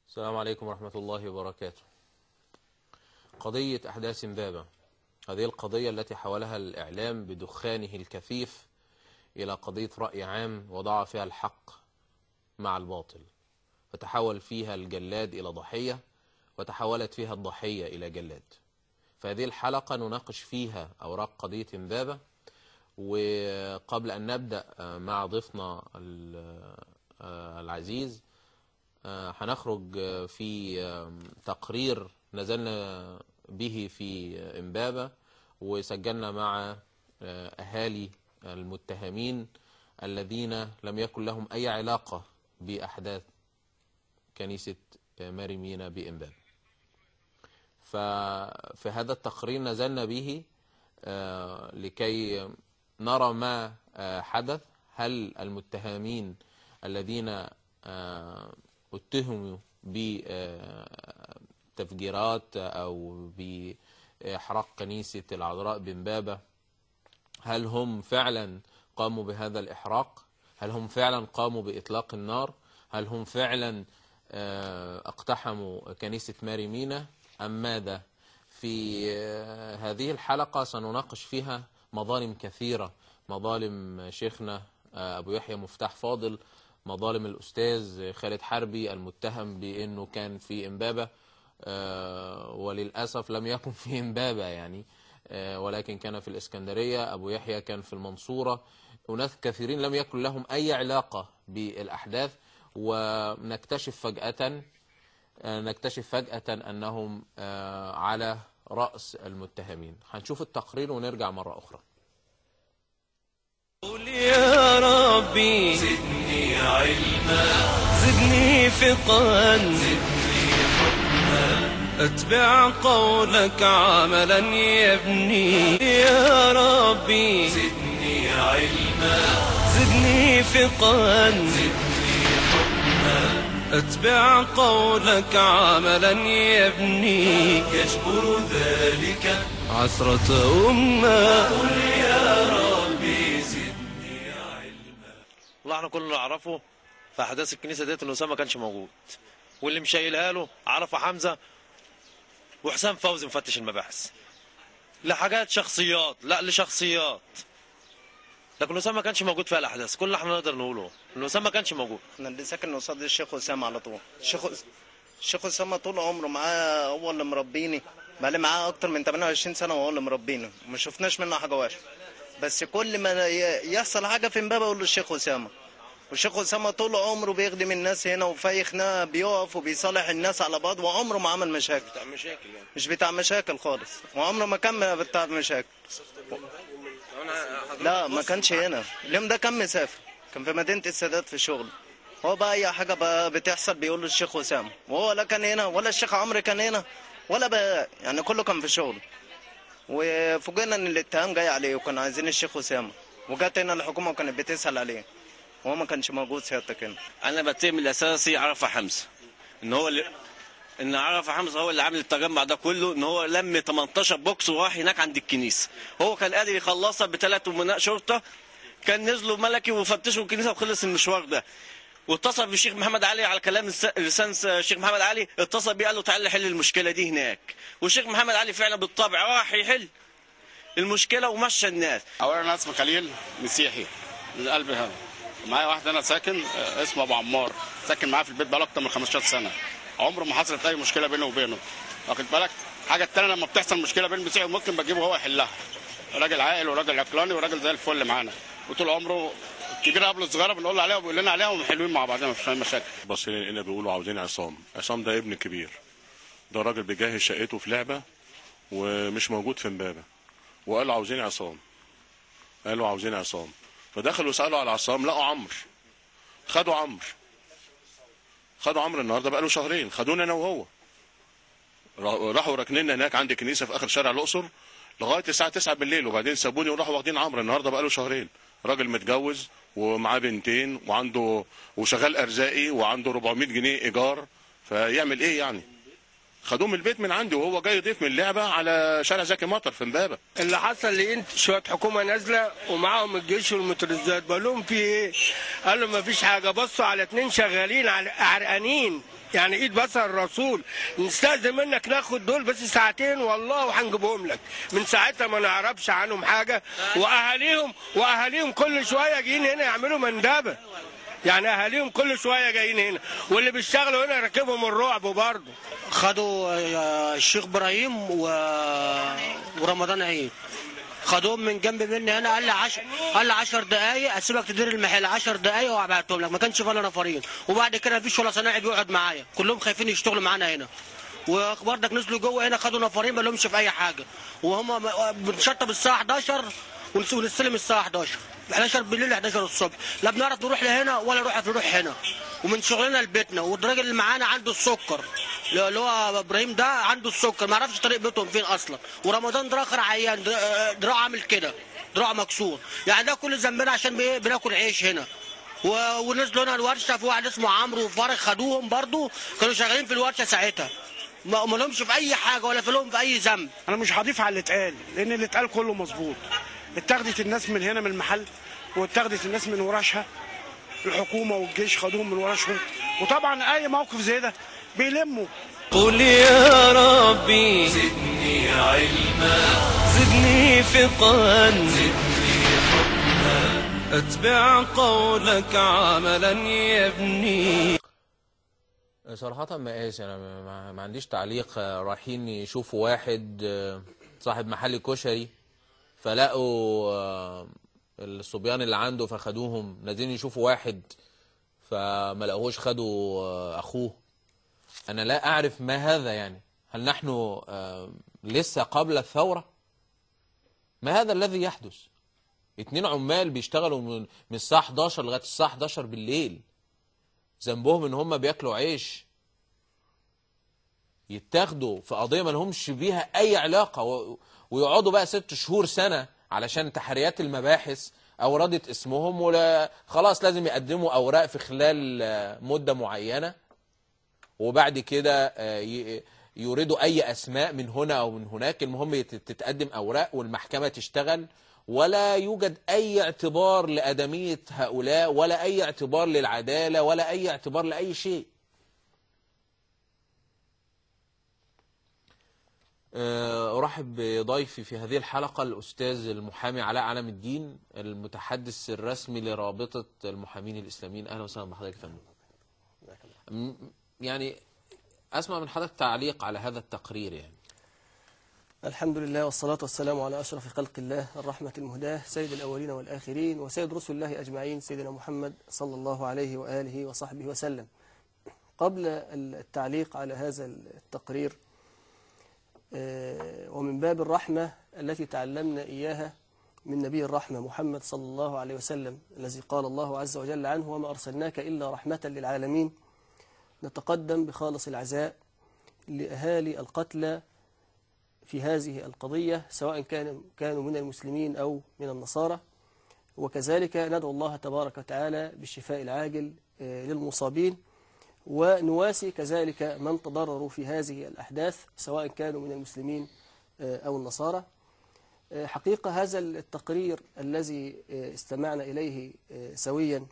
السلام عليكم ورحمة الله وبركاته قضية أحداث إمبابة هذه القضية التي حولها الإعلام بدخانه الكثيف إلى قضية رأي عام وضع فيها الحق مع الباطل فتحول فيها الجلاد إلى ضحية وتحولت فيها الضحية إلى جلاد فهذه الحلقة نناقش فيها أوراق قضية إمبابة وقبل أن نبدأ مع ضيفنا العزيز هنخرج في تقرير نزلنا به في إمبابة وسجلنا مع أهالي المتهمين الذين لم يكن لهم أي علاقة بأحداث كنيسة ماري مينا بإمبابة ففي هذا التقرير نزلنا به لكي نرى ما حدث هل المتهمين الذين اتهموا بتفجيرات أو بإحراق كنيسة العذراء بإمبابة هل هم فعلا قاموا بهذا الإحراق هل هم فعلا قاموا بإطلاق النار هل هم فعلا اقتحموا كنيسة ماري مينا أم ماذا في هذه الحلقة سنناقش فيها مظالم كثيرة مظالم شيخنا أبو يحيى مفتاح فاضل مظالم الأستاذ خالد حربي المتهم بأنه كان في إمبابة وللأسف لم يكن في إمبابة يعني ولكن كان في الإسكندرية أبو يحيى كان في المنصورة أناس كثيرين لم يكن لهم أي علاقة بالأحداث ونكتشف فجأة نكتشف فجأة أنهم على رأس المتهمين هنشوف التقرير ونرجع مرة أخرى قول يا ربي زدني علما زدني فقا زدني حكما اتبع قولك عملا يبني يا ربي زدني علما زدني فقا زدني حكما اتبع قولك عملا يبني يجبر ذلك عثرة أمة قل يا ربي زدني علما والله احنا كلنا نعرفه في احداث الكنيسه ديت ان اسامه ما كانش موجود واللي مشايلها له عرفه حمزه وحسام فوزي مفتش المباحث لحاجات شخصيات لا لشخصيات لكن اسامه ما كانش موجود في الاحداث كل اللي احنا نقدر نقوله ان اسامه ما كانش موجود احنا اللي ساكن قصاد الشيخ اسامه على طول الشيخ الشيخ اسامه طول عمره معاه هو اللي مربيني بقالي معاه اكتر من 28 سنه وهو اللي مربينا وما شفناش منه حاجه وحشه بس كل ما ي- يحصل حاجه في امبابه اقول له الشيخ اسامه والشيخ اسامه طول عمره بيخدم الناس هنا وفي خناقه بيقف وبيصالح الناس على بعض وعمره ما عمل مشاكل بتاع مشاكل يعني مش بتاع مشاكل خالص وعمره ما كان بتاع مشاكل لا ما كانش هنا اليوم ده كان مسافر كان في مدينة السادات في شغل هو بقى أي حاجة بقى بتحصل بيقول له الشيخ وسام وهو لا كان هنا ولا الشيخ عمرو كان هنا ولا بقى يعني كله كان في شغل وفوجئنا إن الاتهام جاي عليه وكانوا عايزين الشيخ وسام وجات هنا الحكومة وكانت بتسأل عليه وهو ما كانش موجود سيادتك هنا انا بتهم الاساسي عرفه حمزه ان هو اللي ان عرفه حمزه هو اللي عامل التجمع ده كله ان هو لم 18 بوكس وراح هناك عند الكنيسه هو كان قادر يخلصها بثلاث امناء شرطه كان نزلوا ملكي وفتشوا الكنيسه وخلص المشوار ده واتصل بالشيخ محمد علي على كلام الس- لسان الشيخ محمد علي اتصل بيه قال له تعالى حل المشكله دي هناك والشيخ محمد علي فعلا بالطبع راح يحل المشكله ومشى الناس اولا انا اسمي خليل مسيحي من قلب هنا معايا واحد انا ساكن آه، اسمه ابو عمار ساكن معاه في البيت بقاله اكتر من 15 سنه عمره ما حصلت اي مشكله بينه وبينه واخد بالك حاجه التانيه لما بتحصل مشكله بين المسيحي ممكن بجيبه هو يحلها راجل عاقل وراجل عقلاني وراجل زي الفل معانا وطول عمره الكبير قبل الصغيره بنقول له عليها وبيقول لنا عليها وحلوين مع بعضنا مفيش اي مشاكل باصين هنا بيقولوا عاوزين عصام عصام ده ابن كبير ده راجل بيجهز شقته في لعبة ومش موجود في امبابة وقالوا عاوزين عصام قالوا عاوزين عصام فدخلوا سألوا على عصام لقوا عمرو خدوا عمرو خدوا عمرو النهارده بقاله شهرين خدونا انا وهو را- راحوا راكنين هناك عند كنيسه في اخر شارع الاقصر لغايه الساعه 9 بالليل وبعدين سابوني وراحوا واخدين عمرو النهارده بقاله شهرين راجل متجوز ومعاه بنتين وعنده وشغال ارزاقي وعنده 400 جنيه ايجار فيعمل ايه يعني خدوه من البيت من عندي وهو جاي يضيف من اللعبه على شارع زكي مطر في امبابه اللي حصل لقيت شويه حكومه نازله ومعاهم الجيش والموتوريزات بقول لهم في ايه؟ قالوا ما فيش حاجه بصوا على اتنين شغالين على عرقانين يعني ايد بصر الرسول نستأذن منك ناخد دول بس ساعتين والله وهنجيبهم لك من ساعتها ما نعرفش عنهم حاجه واهاليهم واهاليهم كل شويه جايين هنا يعملوا مندبه يعني اهاليهم كل شويه جايين هنا واللي بيشتغلوا هنا راكبهم الرعب برضه خدوا آه، الشيخ ابراهيم و... ورمضان عيد خدوهم من جنب مني هنا قال لي 10 قال لي 10 دقايق اسيبك تدير المحل 10 دقايق وابعتهم لك ما كانش فينا نفرين وبعد كده مفيش ولا صناعي بيقعد معايا كلهم خايفين يشتغلوا معانا هنا وبرضك نزلوا جوه هنا خدوا نفرين ما لهمش في اي حاجه وهم بنشطب الساعه 11 ونس- ونستلم الساعه 11 11 بالليل 11 الصبح لا بنعرف نروح لهنا ولا نروح نروح هنا ومن شغلنا لبيتنا والراجل اللي معانا عنده السكر اللي هو ابراهيم ده عنده السكر ما يعرفش طريق بيتهم فين اصلا ورمضان ده اخر عيان در- دراعه عامل كده دراعه مكسور يعني ده كل ذنبنا عشان بإيه؟ بناكل عيش هنا و- ونزلوا هنا الورشه في واحد اسمه عمرو وفارق خدوهم برضو كانوا شغالين في الورشه ساعتها ما ما لهمش في اي حاجه ولا في لهم في اي ذنب انا مش هضيف على اللي اتقال لان اللي اتقال كله مظبوط اتاخدت الناس من هنا من المحل واتاخدت الناس من ورشها الحكومه والجيش خدوهم من ورشهم وطبعا اي موقف زي ده بيلموا قل يا ربي زدني علما زدني فقها زدني حكما اتبع قولك عملا يبني صراحة مقاس أنا ما- ما, ما عنديش تعليق آه، رايحين يشوفوا واحد آه، صاحب محل كشري فلقوا آه، الصبيان اللي عنده فخدوهم نازلين يشوفوا واحد فما لقوهوش خدوا آه، أخوه أنا لا أعرف ما هذا يعني هل نحن آه، لسه قبل الثورة ما هذا الذي يحدث اتنين عمال بيشتغلوا من من الساعة 11 لغاية الساعة 11 بالليل ذنبهم ان هم بياكلوا عيش يتاخدوا في قضيه ما لهمش بيها اي علاقه و... ويقعدوا بقى ست شهور سنه علشان تحريات المباحث اوردت اسمهم ولا خلاص لازم يقدموا اوراق في خلال آه، مده معينه وبعد كده آه، ي- يوردوا اي اسماء من هنا او من هناك المهم يت- تتقدم اوراق والمحكمه تشتغل ولا يوجد اي اعتبار لادميه هؤلاء ولا اي اعتبار للعداله ولا اي اعتبار لاي شيء آه، ارحب بضيفي في هذه الحلقه الاستاذ المحامي علاء علم الدين المتحدث الرسمي لرابطه المحامين الاسلاميين اهلا وسهلا بحضرتك يا فندم م- يعني اسمع من حضرتك تعليق على هذا التقرير يعني الحمد لله والصلاة والسلام على أشرف خلق الله الرحمة المهداة سيد الأولين والآخرين وسيد رسل الله أجمعين سيدنا محمد صلى الله عليه وآله وصحبه وسلم قبل التعليق على هذا التقرير آه، ومن باب الرحمة التي تعلمنا إياها من نبي الرحمة محمد صلى الله عليه وسلم الذي قال الله عز وجل عنه وما أرسلناك إلا رحمة للعالمين نتقدم بخالص العزاء لأهالي القتلى في هذه القضية سواء كان كانوا من المسلمين أو من النصارى وكذلك ندعو الله تبارك وتعالى بالشفاء العاجل آه، للمصابين ونواسي كذلك من تضرروا في هذه الأحداث سواء كانوا من المسلمين آه، أو النصارى آه، حقيقة هذا التقرير الذي آه، استمعنا إليه آه، سويا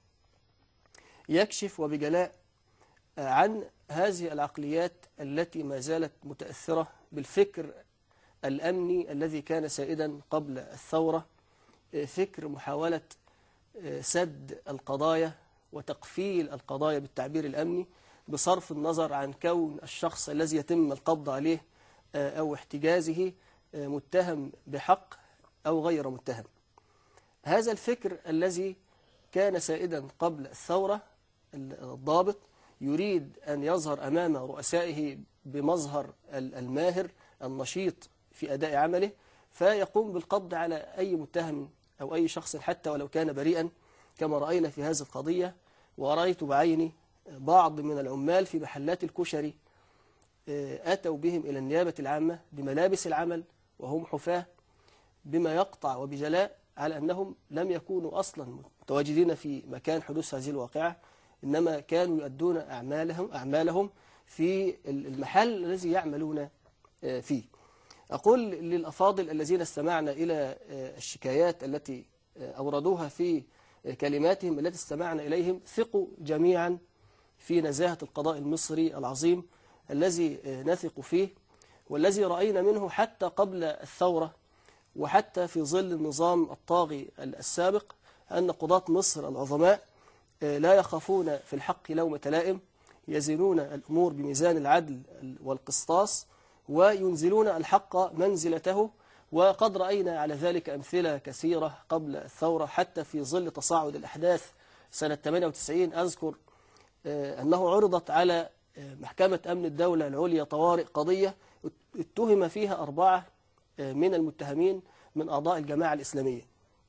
يكشف وبجلاء آه، عن هذه العقليات التي ما زالت متأثرة بالفكر الأمني الذي كان سائدا قبل الثورة آه، فكر محاولة آه، سد القضايا وتقفيل القضايا بالتعبير الأمني بصرف النظر عن كون الشخص الذي يتم القبض عليه آه، أو احتجازه آه، متهم بحق أو غير متهم هذا الفكر الذي كان سائدا قبل الثورة الضابط يريد أن يظهر أمام رؤسائه بمظهر ال- الماهر النشيط في أداء عمله فيقوم بالقبض على أي متهم أو أي شخص حتى ولو كان بريئا كما رأينا في هذه القضية ورأيت بعيني بعض من العمال في محلات الكشري آه، أتوا بهم إلى النيابة العامة بملابس العمل وهم حفاة بما يقطع وبجلاء على أنهم لم يكونوا أصلا متواجدين في مكان حدوث هذه الواقعة إنما كانوا يؤدون أعمالهم, أعمالهم في المحل الذي يعملون آه، فيه أقول للأفاضل الذين استمعنا إلى آه، الشكايات التي آه، أوردوها في آه، كلماتهم التي استمعنا إليهم ثقوا جميعا في نزاهة القضاء المصري العظيم الذي آه، نثق فيه والذي رأينا منه حتى قبل الثورة وحتى في ظل النظام الطاغي السابق أن قضاة مصر العظماء آه، لا يخافون في الحق لومة لائم يزنون الأمور بميزان العدل والقسطاس وينزلون الحق منزلته وقد رأينا على ذلك أمثلة كثيرة قبل الثورة حتى في ظل تصاعد الأحداث سنة 98 أذكر آه، أنه عرضت على آه، محكمة أمن الدولة العليا طوارئ قضية اتهم فيها أربعة آه، من المتهمين من أعضاء الجماعة الإسلامية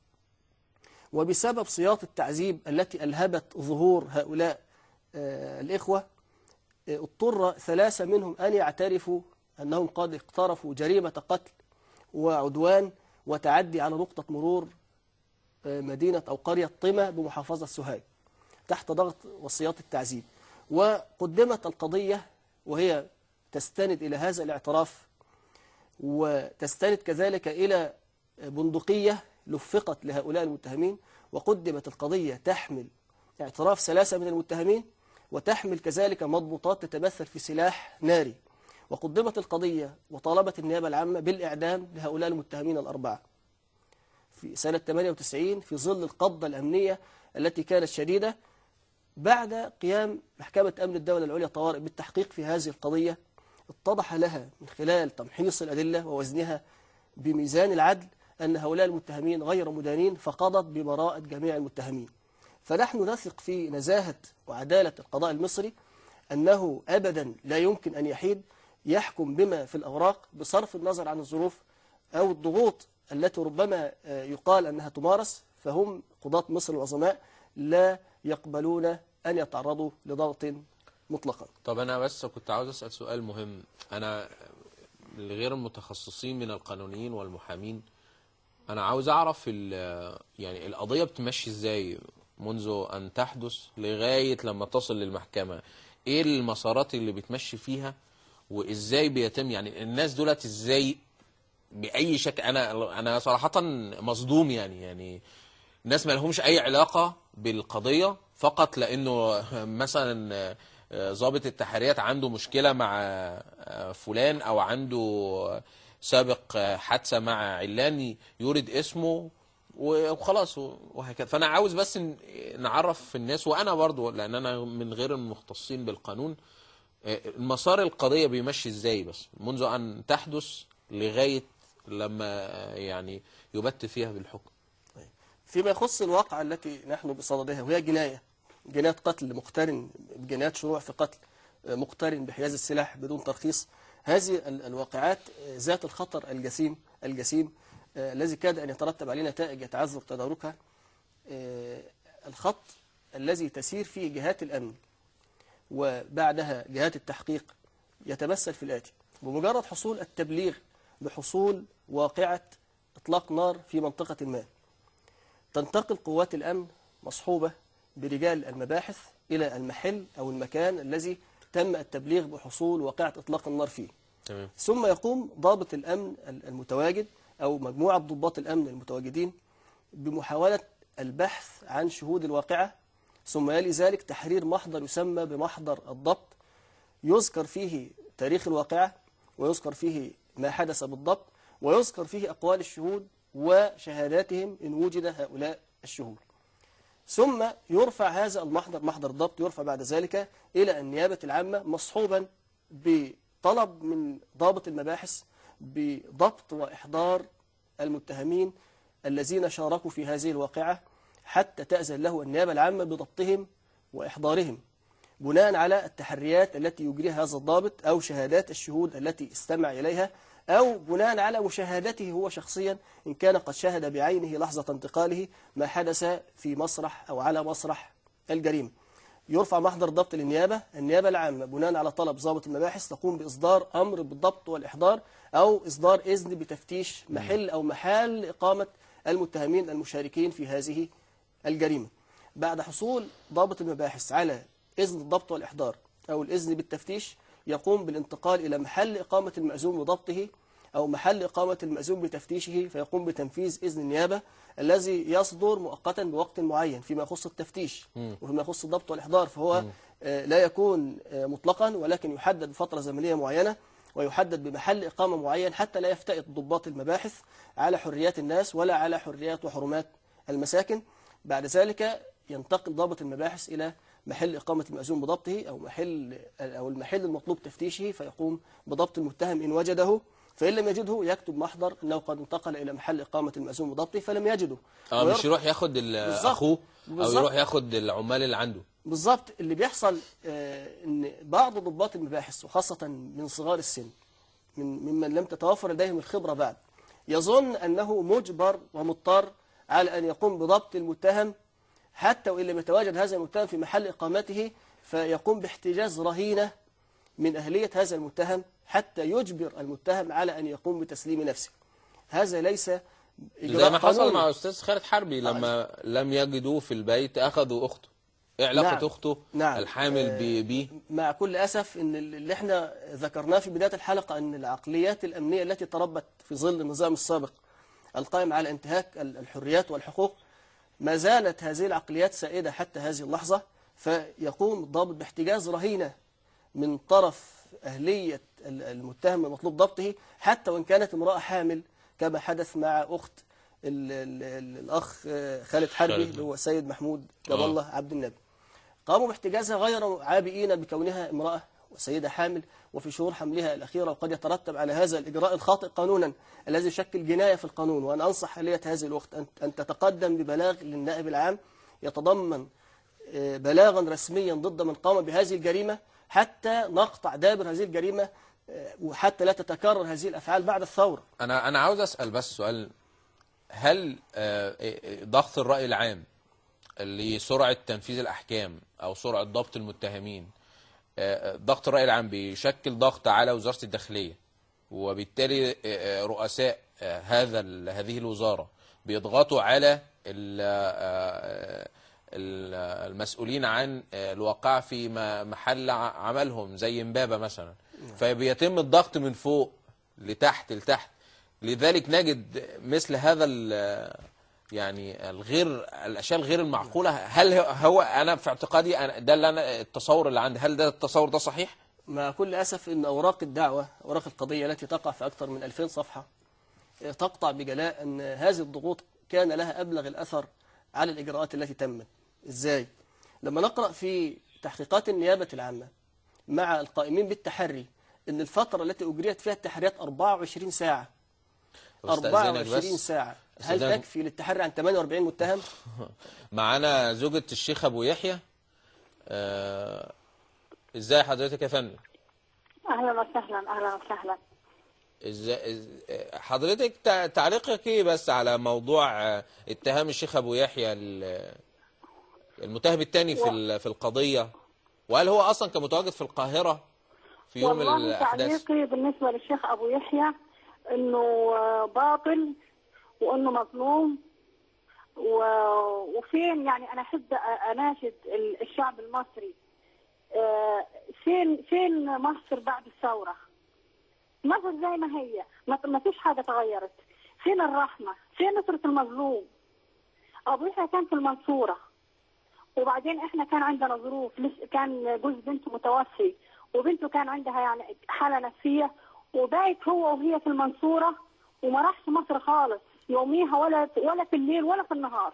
وبسبب سياط التعذيب التي ألهبت ظهور هؤلاء آه، الإخوة آه، اضطر ثلاثة منهم أن يعترفوا أنهم قد اقترفوا جريمة قتل وعدوان وتعدي على نقطة مرور آه، مدينة أو قرية طمة بمحافظة سوهاج تحت ضغط وصيات التعذيب وقدمت القضية وهي تستند إلى هذا الاعتراف وتستند كذلك إلى بندقية لفقت لهؤلاء المتهمين وقدمت القضية تحمل اعتراف ثلاثة من المتهمين وتحمل كذلك مضبوطات تتمثل في سلاح ناري وقدمت القضية وطالبت النيابة العامة بالإعدام لهؤلاء المتهمين الأربعة في سنة 98 في ظل القبضة الأمنية التي كانت شديدة بعد قيام محكمة أمن الدولة العليا طوارئ بالتحقيق في هذه القضية اتضح لها من خلال تمحيص الأدلة ووزنها بميزان العدل أن هؤلاء المتهمين غير مدانين فقضت ببراءة جميع المتهمين فنحن نثق في نزاهة وعدالة القضاء المصري أنه أبدا لا يمكن أن يحيد يحكم بما في الأوراق بصرف النظر عن الظروف أو الضغوط التي ربما آه، يقال أنها تمارس فهم قضاة مصر العظماء لا يقبلون أن يتعرضوا لضغط مطلقا طب انا بس كنت عاوز اسال سؤال مهم انا الغير المتخصصين من القانونيين والمحامين انا عاوز اعرف ال- يعني القضيه بتمشي ازاي منذ ان تحدث لغايه لما تصل للمحكمه ايه المسارات اللي بتمشي فيها وازاي بيتم يعني الناس دولت ازاي باي شكل انا انا صراحه مصدوم يعني يعني ناس ما لهمش اي علاقه بالقضيه فقط لانه مثلا ضابط التحريات عنده مشكله مع فلان او عنده سابق حادثه مع علان يورد اسمه وخلاص وهكذا فانا عاوز بس ن- نعرف الناس وانا برضو لان انا من غير المختصين بالقانون المسار القضيه بيمشي ازاي بس منذ ان تحدث لغايه لما يعني يبت فيها بالحكم فيما يخص الواقعة التي نحن بصددها وهي جناية جناية قتل مقترن بجنايات شروع في قتل آه، مقترن بحياز السلاح بدون ترخيص هذه ال- الواقعات آه، ذات الخطر الجسيم الجسيم آه، الذي كاد أن يترتب عليه نتائج يتعذر تداركها آه، الخط الذي تسير فيه جهات الأمن وبعدها جهات التحقيق يتمثل في الآتي بمجرد حصول التبليغ بحصول واقعة إطلاق نار في منطقة ما تنتقل قوات الأمن مصحوبة برجال المباحث إلى المحل أو المكان الذي تم التبليغ بحصول واقعة إطلاق النار فيه تمام ثم يقوم ضابط الأمن المتواجد أو مجموعة ضباط الأمن المتواجدين بمحاولة البحث عن شهود الواقعة ثم يلي ذلك تحرير محضر يسمى بمحضر الضبط يذكر فيه تاريخ الواقعة ويذكر فيه ما حدث بالضبط ويذكر فيه أقوال الشهود وشهاداتهم إن وجد هؤلاء الشهود ثم يرفع هذا المحضر محضر الضبط يرفع بعد ذلك إلى النيابة العامة مصحوبا بطلب من ضابط المباحث بضبط وإحضار المتهمين الذين شاركوا في هذه الواقعة حتى تأذن له النيابة العامة بضبطهم وإحضارهم بناء على التحريات التي يجريها هذا الضابط أو شهادات الشهود التي استمع إليها أو بناء على مشاهدته هو شخصيا إن كان قد شاهد بعينه لحظة انتقاله ما حدث في مسرح أو على مسرح الجريمة يرفع محضر الضبط للنيابة النيابة العامة بناء على طلب ضابط المباحث تقوم بإصدار أمر بالضبط والإحضار أو إصدار إذن بتفتيش محل أو محل إقامة المتهمين المشاركين في هذه الجريمة بعد حصول ضابط المباحث على إذن الضبط والإحضار أو الإذن بالتفتيش يقوم بالانتقال إلى محل إقامة المأزوم وضبطه أو محل إقامة المأزوم بتفتيشه فيقوم بتنفيذ إذن النيابة الذي يصدر مؤقتا بوقت معين فيما يخص التفتيش مم. وفيما يخص الضبط والإحضار فهو آه، لا يكون آه، مطلقا ولكن يحدد بفترة زمنية معينة ويحدد بمحل إقامة معين حتى لا يفتئت ضباط المباحث على حريات الناس ولا على حريات وحرمات المساكن بعد ذلك ينتقل ضابط المباحث إلى محل إقامة المأزوم بضبطه أو محل أو المحل المطلوب تفتيشه فيقوم بضبط المتهم إن وجده فإن لم يجده يكتب محضر أنه قد انتقل إلى محل إقامة المأزوم بضبطه فلم يجده اه مش وير- يروح ياخد ال- بالظبط. اخوه او بالظبط. يروح ياخد العمال اللي عنده بالظبط اللي بيحصل آه، ان بعض ضباط المباحث وخاصة من صغار السن من ممن لم تتوفر لديهم الخبرة بعد يظن أنه مجبر ومضطر على أن يقوم بضبط المتهم حتى وإن لم يتواجد هذا المتهم في محل إقامته فيقوم باحتجاز رهينة من أهلية هذا المتهم حتى يجبر المتهم على أن يقوم بتسليم نفسه هذا ليس إجراء زي ما حصل قانوني. مع استاذ خالد حربي لما لم يجدوه في البيت اخذوا اخته ايه علاقه نعم. اخته نعم. الحامل آه، ب- بيه مع كل أسف أن اللي احنا ذكرناه في بداية الحلقة أن العقليات الأمنية التي تربت في ظل النظام السابق القائم على انتهاك ال- الحريات والحقوق ما زالت هذه العقليات سائدة حتى هذه اللحظة فيقوم الضابط باحتجاز رهينة من طرف أهلية ال- المتهم المطلوب ضبطه حتى وإن كانت امرأة حامل كما حدث مع أخت ال ال ال الأخ آه، خالد حربي خالد. اللي هو سيد محمود جاب آه. الله عبد النبي قاموا باحتجازها غير عابئين بكونها امرأة وسيدة حامل وفي شهور حملها الأخيرة وقد يترتب على هذا الإجراء الخاطئ قانونا الذي يشكل جناية في القانون وأنا أنصح آلية هذه الأخت أن- أن تتقدم ببلاغ للنائب العام يتضمن آه، بلاغا رسميا ضد من قام بهذه الجريمة حتى نقطع دابر هذه الجريمة آه، وحتى لا تتكرر هذه الأفعال بعد الثورة انا انا عاوز اسال بس سؤال هل آه، آه، ضغط الراي العام لسرعه تنفيذ الاحكام او سرعه ضبط المتهمين آه، ضغط الراي العام بيشكل ضغط على وزاره الداخليه وبالتالي آه، آه، رؤساء آه، هذا ال- هذه الوزاره بيضغطوا على ال- آه، ال- المسؤولين عن آه، الواقع في م- محل ع- عملهم زي امبابه مثلا فبيتم الضغط من فوق لتحت لتحت لذلك نجد مثل هذا ال- يعني الغير الاشياء الغير المعقوله هل هو- هو انا في اعتقادي أنا ده اللي انا التصور اللي عندي هل ده التصور ده صحيح؟ مع كل أسف أن أوراق الدعوة أوراق القضية التي تقع في أكثر من 2000 صفحة آه، تقطع بجلاء أن هذه الضغوط كان لها أبلغ الأثر على الإجراءات التي تمت إزاي؟ لما نقرأ في تحقيقات النيابة العامة مع القائمين بالتحري أن الفترة التي أجريت فيها التحريات 24 ساعة أستأذنك 24 بس. ساعة هل أستاذن- تكفي للتحري عن 48 متهم؟ معانا زوجة الشيخ ابو يحيى آه، ازاي حضرتك يا فندم؟ اهلا وسهلا اهلا وسهلا ازاي إز- آه، حضرتك تع- تعليقك ايه بس على موضوع آه، اتهام الشيخ ابو يحيى ال- المتهم الثاني في ال- في القضيه وهل هو اصلا كان متواجد في القاهره في يوم والله الاحداث؟ تعليقي بالنسبه للشيخ ابو يحيى انه آه، باطل وانه مظلوم و- وفين يعني انا احب أ- اناشد ال- الشعب المصري آه، فين فين مصر بعد الثوره؟ مصر زي ما هي ما ما فيش حاجه تغيرت فين الرحمه؟ فين نصره المظلوم؟ ابو يحيى كان في المنصوره وبعدين احنا كان عندنا ظروف لس- كان جوز بنته متوفي وبنته كان عندها يعني حاله نفسيه وبايت هو وهي في المنصوره وما راحش مصر خالص يوميها ولا ولا في الليل ولا في النهار